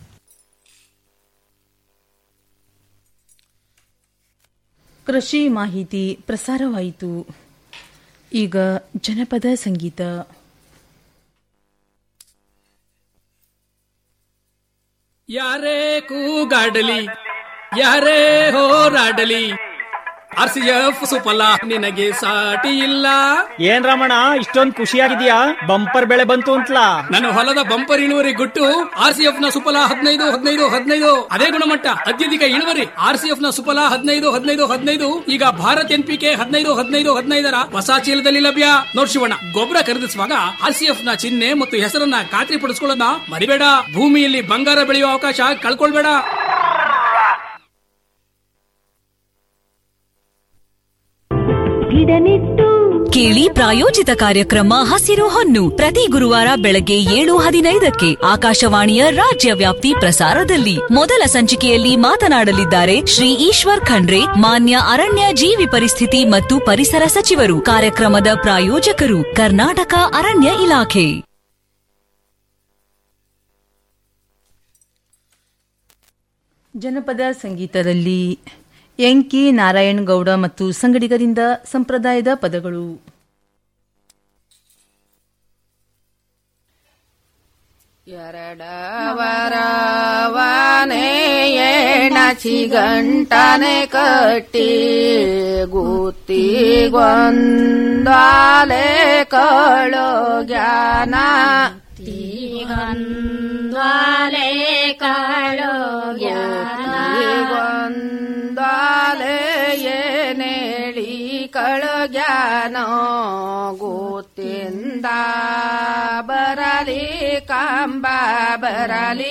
ಕೃಷಿ ಮಾಹಿತಿ ಪ್ರಸಾರವಾಯಿತು ಈಗ ಜನಪದ ಸಂಗೀತ ಯಾರೇ ಕೂಗಾಡಲಿ ಯಾರೇ ಹೋರಾಡಲಿ ಆರ್ ಸಿ ಎಫ್ ಸುಫಲ ನಿನಗೆ ಸಾಟಿ ಇಲ್ಲ ಏನ್ ರಮಣ ಇಷ್ಟೊಂದ್ ಖುಷಿಯಾಗಿದ್ಯಾ ಬಂಪರ್ ಬೆಳೆ ಬಂತು ಅಂತಲಾ ನನ್ನ ಹೊಲದ ಬಂಪರ್ ಇಳುವರಿ ಗುಟ್ಟು ಆರ್ ಸಿ ಎಫ್ ನ ಸುಫಲ ಹದಿನೈದು ಹದಿನೈದು ಹದಿನೈದು ಅದೇ ಗುಣಮಟ್ಟ ಅತ್ಯಧಿಕ ಇಳುವರಿ ಆರ್ ಸಿ ಎಫ್ ನ ಸುಫಲ ಹದಿನೈದು ಹದಿನೈದು ಹದಿನೈದು ಈಗ ಭಾರತ್ ಎನ್ ಪಿ ಕೆ ಹದಿನೈದು ಹದಿನೈದು ಹದಿನೈದರ ಹೊಸ ಚೀಲದಲ್ಲಿ ಲಭ್ಯ ನೋಡ್ ಶಿವಣ್ಣ ಗೊಬ್ಬರ ಖರೀದಿಸುವಾಗ ಆರ್ ಸಿ ಎಫ್ ನ ಚಿಹ್ನೆ ಮತ್ತು ಹೆಸರನ್ನ ಖಾತ್ರಿ ಪಡಿಸ್ಕೊಳ್ಳೋದನ್ನ ಮರಿಬೇಡ ಭೂಮಿಯಲ್ಲಿ ಬಂಗಾರ ಬೆಳೆಯುವ ಅವಕಾಶ ಕಳ್ಕೊಳ್ಬೇಡ ಗಿಡ ಕೇಳಿ ಪ್ರಾಯೋಜಿತ ಕಾರ್ಯಕ್ರಮ ಹಸಿರು ಹೊನ್ನು ಪ್ರತಿ ಗುರುವಾರ ಬೆಳಗ್ಗೆ ಏಳು ಹದಿನೈದಕ್ಕೆ ಆಕಾಶವಾಣಿಯ ರಾಜ್ಯ ವ್ಯಾಪ್ತಿ ಪ್ರಸಾರದಲ್ಲಿ ಮೊದಲ ಸಂಚಿಕೆಯಲ್ಲಿ ಮಾತನಾಡಲಿದ್ದಾರೆ ಶ್ರೀ ಈಶ್ವರ್ ಖಂಡ್ರೆ ಮಾನ್ಯ ಅರಣ್ಯ ಜೀವಿ ಪರಿಸ್ಥಿತಿ ಮತ್ತು ಪರಿಸರ ಸಚಿವರು ಕಾರ್ಯಕ್ರಮದ ಪ್ರಾಯೋಜಕರು ಕರ್ನಾಟಕ ಅರಣ್ಯ ಇಲಾಖೆ ಜನಪದ ಸಂಗೀತದಲ್ಲಿ ಎಂಕಿ ನಾರಾಯಣ್ ಗೌಡ ಮತ್ತು ಸಂಗಡಿಗರಿಂದ ಸಂಪ್ರದಾಯದ ಪದಗಳು ವರವನೆ ಎಣಚಿ ಗಂಟನೆ ಕಟ್ಟಿ ಗುತ್ತಿ ಗೊಂದಾಲೆ ಕಳೋ ಜ್ಞಾನ ಗೊಂದ್ವಾಲೆ ಕಾಳೋ ಗೊಂದಾಲೆ ಏನೇಳಿ ಕಳೋ ಜ್ಞಾನ ಗೊತ್ತಿಂದ ಬರಲಿ ಕಂಬ ಬರಲಿ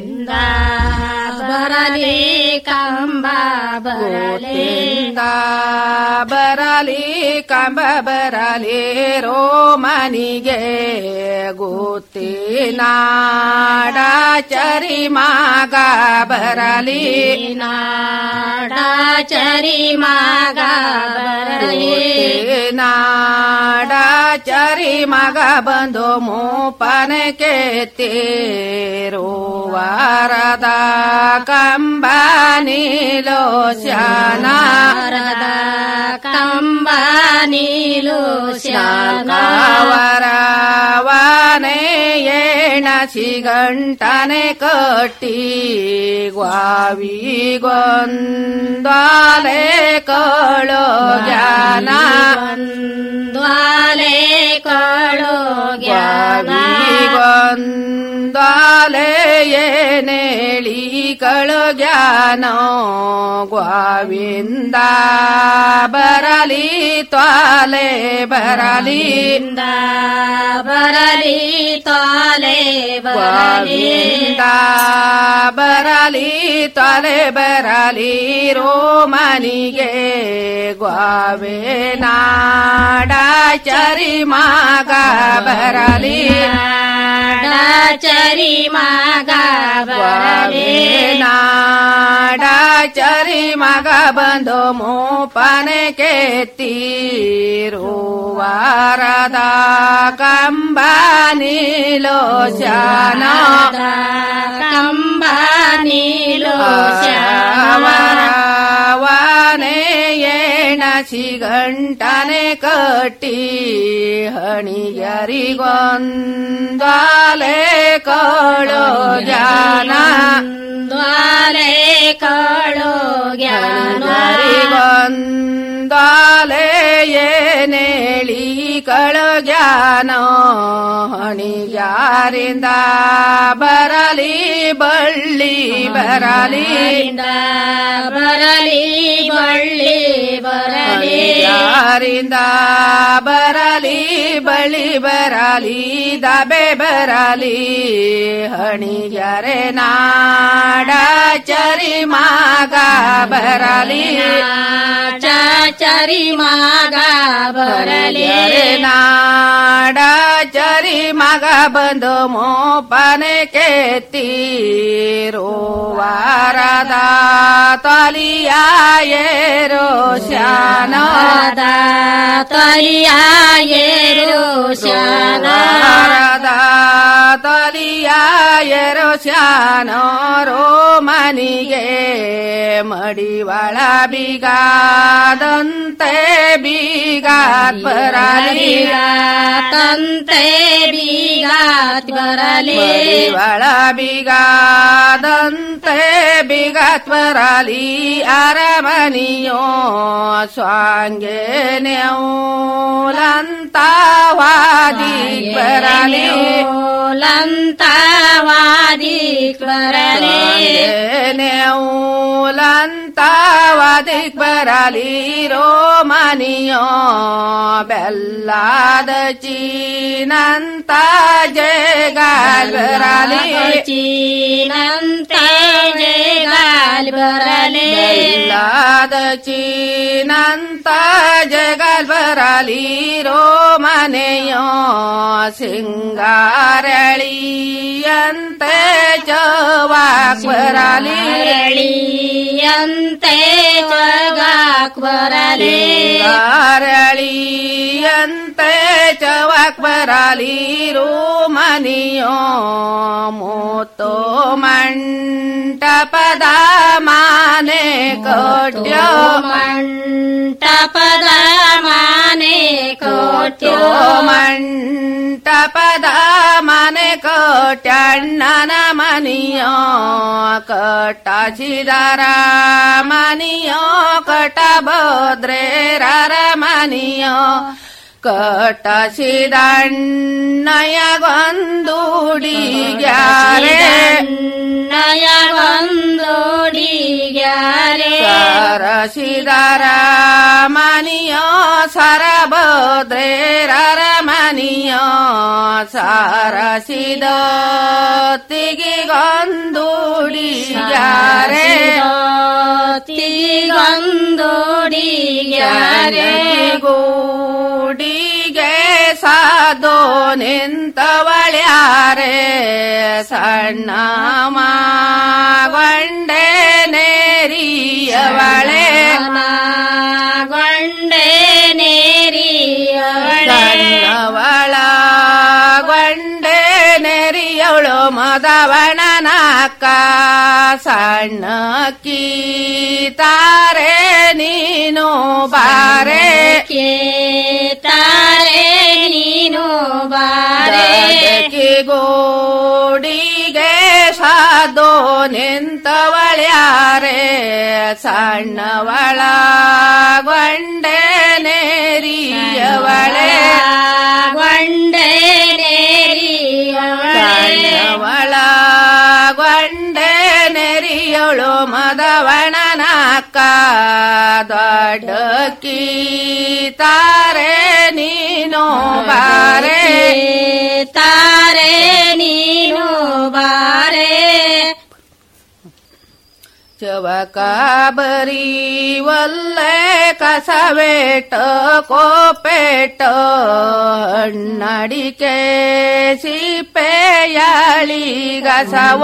ಬರಲಿ ಕಂಬ ಬರಲಿ ಗೊತ್ತಿಂದ ಬರಲಿ ಕಂಬ ಬರಲಿ ರೋಮನಿಗೆ ಗೊತ್ತಿನಾಡ ಚರಿ ಮಾಗ ಬರಲಿ ನಾಡ ಚರಿ ಮಾಗ ಬರಲಿ ನಾಡ ಚರಿ ಮಗ ಬಂದು ಮೂಪನ ಕೆತ್ತೇರು ವಾರದ ಕಂಬ ನೀಲೋ ಶಾನಾರದ ಕಂಬ ನೀಲು ಶಾಂಕವರವನೆ ಎಣಸಿ ಗಂಟನೆ ಕಟ್ಟಿ ಗ್ವಾವಿ ಗೊಂದಾಲೆ ಕಳೋ ಜ್ಞಾನ ದ್ವಾಲೆ ಕಾಳೋ ಜ್ಞಾನ ಗೊಂದಾಲೆ ಏನೇಳಿ ಕಳೋ ಜ್ಞಾನ ಗ್ವಾವಿಂದ ಬರಲಿ ತ್ವಾಲೆ ಬರಲಿ ಬರಲಿ ತಾಲೆ ಬರಲಿ ಗೋವಿಂದ ಬರಲಿ ತೊಲೆ ಬರಲಿ ರೋಮನಿಗೆ ಗೋವೆ ನಾಡ ಚರಿ ಮಾಗ ಬರಲಿ ಚರಿ ಮಾಗ ಬರಲಿ ನಾಡ ಚರಿ ಮಗ ಬಂದು ಮೂಪನೆ ಕೆತ್ತೀರು ವಾರದ ಕಂಬ ನೀಲೋ ಶಾನ ಕಂಬ ನೀಲು ವರವನೆ ಎಣಸಿ ಗಂಟನೆ ಕಟ್ಟಿ ಹಣಿಯರಿಗೊಂದಾಲೆ ಕಳೋ ಜಾನ ದ್ವಾಲೆ ಕಾಳೋ ಜ್ಞಾನ ಹಣಿಯರಿಗೊಂದಾಲೆ ಏನೇಳಿ ಕಳೋ ಜ್ಞಾನ ಹಣಿಯಾರಿಂದ ಬರಲಿ ಬಳ್ಳಿ ಬರಲಿ ಬರಲಿ ಬಳ್ಳಿ ಬರಲಿ ಯಾರಿಂದ ಬರಲಿ ಬಳಿ ಬರಲಿ ದಬೆ ಬರಲಿ ಹಣಿಯರೆ ನಾಡ ಚರಿ ಮಾಗ ಬರಲಿ ಚರಿ ಮಾಗ ಬರಲಿ ಹಣಿಯರೆ ನಾಡ ಚರಿ ಮಗ ಬಂದು ಮೋಪನೆ ಕೆತ್ತೀರೋ ವಾರದ ತಲಿಯಾಯೇರೋ ಶಾನದ ತಲಿಯಾಯೇರೋ ಶಾನ ವಾರದ ತಲಿಯಾಯೇರೋ ಶಾನೋ ರೋಮನಿಗೆ ಮಡಿವಳ ಬಿಗಾದಂತೆ ಬೀಗಾತ್ ಬರಲಿ ತಂತೆ ಬೀಗಾತ್ ಬರಲಿ ಮಡಿವಳ ಬಿಗಾದಂತೆ ಬಿಗಾತ್ ಬರಲಿ ಅರಮನಿಯೋ ಸ್ವಾಂಗೆ ನೆಲಂತವಾದಿ ಬರಲಿ ಲಂತವಾದಿ ಬರಲಿ ನೆಲಂತವಾದಿ ಬರಲಿ ರೋಮನಿಯೋ ಬೆಲ್ಲದ ಚೀನಂತ ಜಯಗಾಲ್ ಬರಲಿ ಚೀನಂತ ಜಯಗಾಲ್ ಜಗಲ್ ಬರಲಿ ಬೆಲ್ಲಾದ ಚೀನಂತ ಜಗಲ್ ಬರಲಿ ರೋ ಮನೆಯೋ ಸಿಂಗಾರಳಿಯಂತೆ ಜವಾಕ್ ಬರಲಿ ಅಂತೆ ಜಗಾಕ್ ಬರಲಿ ಸಿಂಗಾರಳಿಯಂತೆ ಜವಾಕ್ ಬರಲಿ ರೋ ಮನೆಯೋ ಮೂತೋ ಮಂಟಪದ ಮಾನೆ ಕೊಟ್ಯೋ ಮಂಟಪದ ಮಾನೆ ಕೋಟ್ಯೋ ಮಂಟಪದ ಮನೆ ಕೋಟ್ಯಣ್ಣನ ಮನಿಯೋ ಕಟ್ಟಾಚಿದರ ಮನಿಯೋ ಕಟಬೋದ್ರೇರರ ಮನಿಯೋ ಕಟ್ಟಸಿದಣ್ಣಯಗೊಂದುಡಿಗ್ಯಾರೆ ನಯಗೊಂದೋಡಿಗ್ಯಾರೆ ಸರಸಿದರ ಮನಿಯೋ ಸರಬೋದ್ರೇರರ ಮನಿಯೋ ಸಾರಸಿದ ತಿಗಿಗೊಂದುಡಿಗ್ಯಾರೆ ತಿಗೊಂದೋಡಿಗ್ಯಾರೆ ಗೂಡಿಗೆ ಸಾದೋ ನಿಂತವಳ್ಯಾರೆ ಸಣ್ಣ ಮಾಗೊಂಡೆ ನೇರಿಯವಳೆ ಗೊಂಡೆ ನೇರಿಯವಳೆ ಸಣ್ಣವಳ ಗೊಂಡೆ ನೆರಿಯವಳು ಮದವಣನಕ್ಕ ಸಣ್ಣ ತಾರೆ ನೀನು ಬಾರೆ ತಾರೆ ನೀನು ಬಾರೆ ಗೋಡಿಗೆ ಸಾದೋ ನಿಂತವಳ್ಯಾರೆ ಸಣ್ಣವಳ ಗೊಂಡೆ ನೇರಿಯವಳೆ ಗೊಂಡೆ ನೇರಿಯವಳೆ ಸಣ್ಣವಳ ಗೊಂಡೆ ನೆರಿಯಳು ಮದವಣನಕ್ಕ ದೊಡ್ಡಕ್ಕಿ ತಾರೆ ನೀನು ಬಾರೆ ತಾರೆ ನೀನು ಬಾರೆ ಚವಕಾಬರಿ ಒಲ್ಲೆ ಕಸವೇಟ ಕೋಪೇಟ ಹಣ್ಣಡಿಕೆ ಸಿಪ್ಪೆಯಾಳಿ ಗಸವ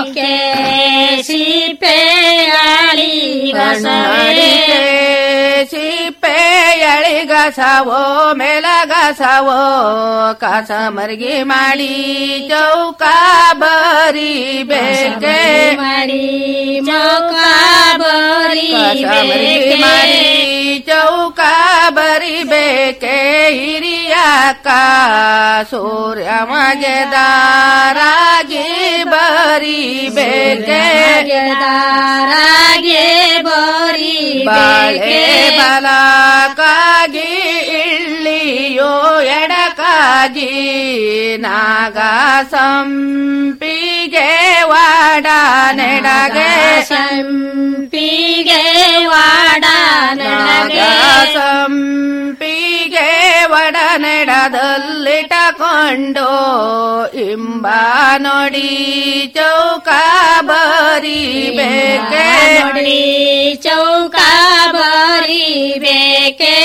ಸಿಪ್ಪೆಯಾಳಿ ಹಣ್ಣಡಿಕೆ ಸಿಪ್ಪೆಯಾಳಿ ಗಸವೋ ಮೇಲಗಸವೋ ಕಸ ಮರ್ಗಿ ಮಾಡಿ ಚೌಕ ಬರಿ ಬೇಕೆ ಮಾಡಿ ಚೌಕ ಬರಿ ಕಸಬರಿ ಮಾಡಿ ಚೌಕ ಬರಿ ಬೇಕೆ ಹಿರಿಯಕ್ಕ ಸೂರ್ಯ ಮಗೆದಾರಾಗಿ ಬರಿ ಬೇಕೆ ದಾರಾಗೆ ಬರಿ ಬಾಳೆ ಬಲಕಾಗಿ ಇಳ್ಳಿಯೋ ಎಡಕಾಗಿ ನಾಗ ಸಂಪಿಗೆ ವಾಡ ನೆಡಗೆ ಸಂಪಿಗೆ ವಾಡ ನಾಗ ಸಂಪಿಗೆ ವಡ ನೆಡದಲ್ಲಿಟಕೊಂಡು ಇಂಬ ನೋಡಿ ಚೌಕ ಬರಿ ಬೇಕೆ ನೋಡಿ ಚೌಕ ಬರಿ ಬೇಕೆ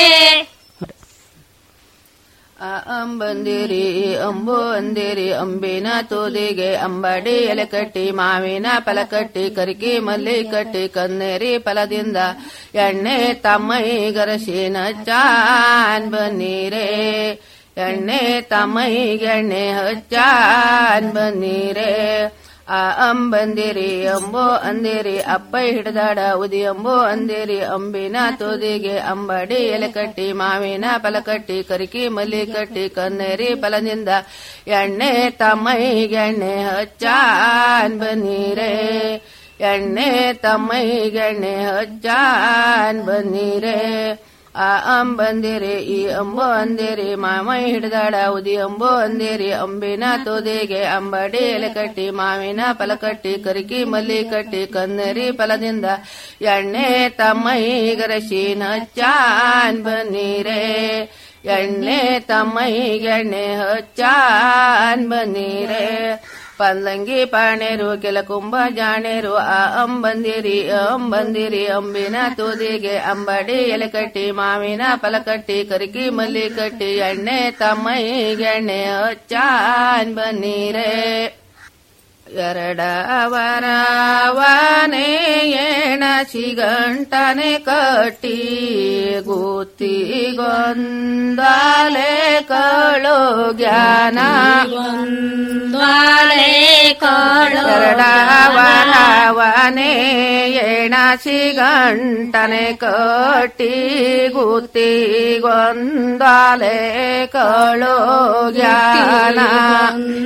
ಆ ಅಂಬಂದಿರಿ ಅಂಬು ಅಂದಿರಿ ಅಂಬಿನ ತೋದಿಗೆ ಅಂಬಡಿ ಎಲೆ ಕಟ್ಟಿ ಮಾವಿನ ಫಲ ಕಟ್ಟಿ ಕರಿಕಿ ಮಲ್ಲಿ ಕಟ್ಟಿ ಕನ್ನೇರಿ ಫಲದಿಂದ ಎಣ್ಣೆ ತಮ್ಮೈ ಗರಸಿನ ಚಾನ್ ಬನ್ನೀರೆ ಎಣ್ಣೆ ತಮ್ಮೈ ಎಣ್ಣೆ ಹಚ್ಚಾನ್ ಬನ್ನೀರೆ ಆ ಅಂಬಂದಿರಿ ಅಂಬೋ ಅಂದಿರಿ ಅಪ್ಪೈ ಹಿಡ್ದಾಡ ಉದಿ ಅಂಬೋ ಅಂದಿರಿ ಅಂಬಿನ ತೋದಿಗೆ ಅಂಬಡಿ ಎಲೆ ಕಟ್ಟಿ ಮಾವಿನ ಫಲ ಕಟ್ಟಿ ಕರಿಕಿ ಮಲ್ಲಿ ಕಟ್ಟಿ ಕನ್ನೇರಿ ಫಲದಿಂದ ಎಣ್ಣೆ ತಮ್ಮೈ ಎಣ್ಣೆ ಹಚ್ಚಾನ್ ಬನ್ನೀರೆ ಎಣ್ಣೆ ತಮ್ಮೈ ಎಣ್ಣೆ ಹಚ್ಚಾನ್ ಬನ್ನೀರೆ ಆ ಅಂಬಂದಿರಿ ಈ ಅಂಬೋ ಅಂದಿರಿ ಮಾಮೈ ಹಿಡ್ದಾಡ ಉದಿ ಅಂಬೋ ಅಂದಿರಿ ಅಂಬಿನ ತೋದಿಗೆ ಅಂಬಡಿ ಎಲೆ ಕಟ್ಟಿ ಮಾವಿನ ಫಲ ಕಟ್ಟಿ ಕರಿಕಿ ಮಲ್ಲಿ ಕಟ್ಟಿ ಕನ್ನರಿ ಫಲದಿಂದ ಎಣ್ಣೆ ತಮ್ಮೈ ಗರಸಿನ ಚಾನ್ ಬನ್ನೀರೆ ಎಣ್ಣೆ ತಮ್ಮೈ ಎಣ್ಣೆ ಹಚ್ಚಾನ್ ಬನ್ನೀರೆ ಪಲ್ಲಂಗಿ ಪಾಣೇರು ಕೆಲ ಕುಂಭ ಜಾಣೇರು ಆ ಅಂಬಂದಿರಿ ಅಂಬಂದಿರಿ ಅಂಬಿನ ತುದಿಗೆ ಅಂಬಡಿ ಎಲೆ ಕಟ್ಟಿ ಮಾವಿನ ಫಲ ಕಟ್ಟಿ ಕರಿಕಿ ಮಲ್ಲಿ ಕಟ್ಟಿ ಎಣ್ಣೆ ತಮ್ಮೈಗೆಣ್ಣೆ ಹಚ್ಚಾನ್ ಬನ್ನೀರೇ ಎರಡವರವನೇ ಏಣ ಸಿಗಂಟನೆ ಕಟ್ಟಿ ಗುತ್ತಿಗೊಂದಲೆ ಕಳು ಜ್ಞಾನ ಗೊಂದ್ವಾಲೆ ಕಳು ಎರಡವರವನೇ ಏಣ ಸಿಗಂಟನೆ ಕಟ್ಟಿ ಗುತ್ತಿಗೊಂದಲೆ ಕಳು ಜ್ಞಾನ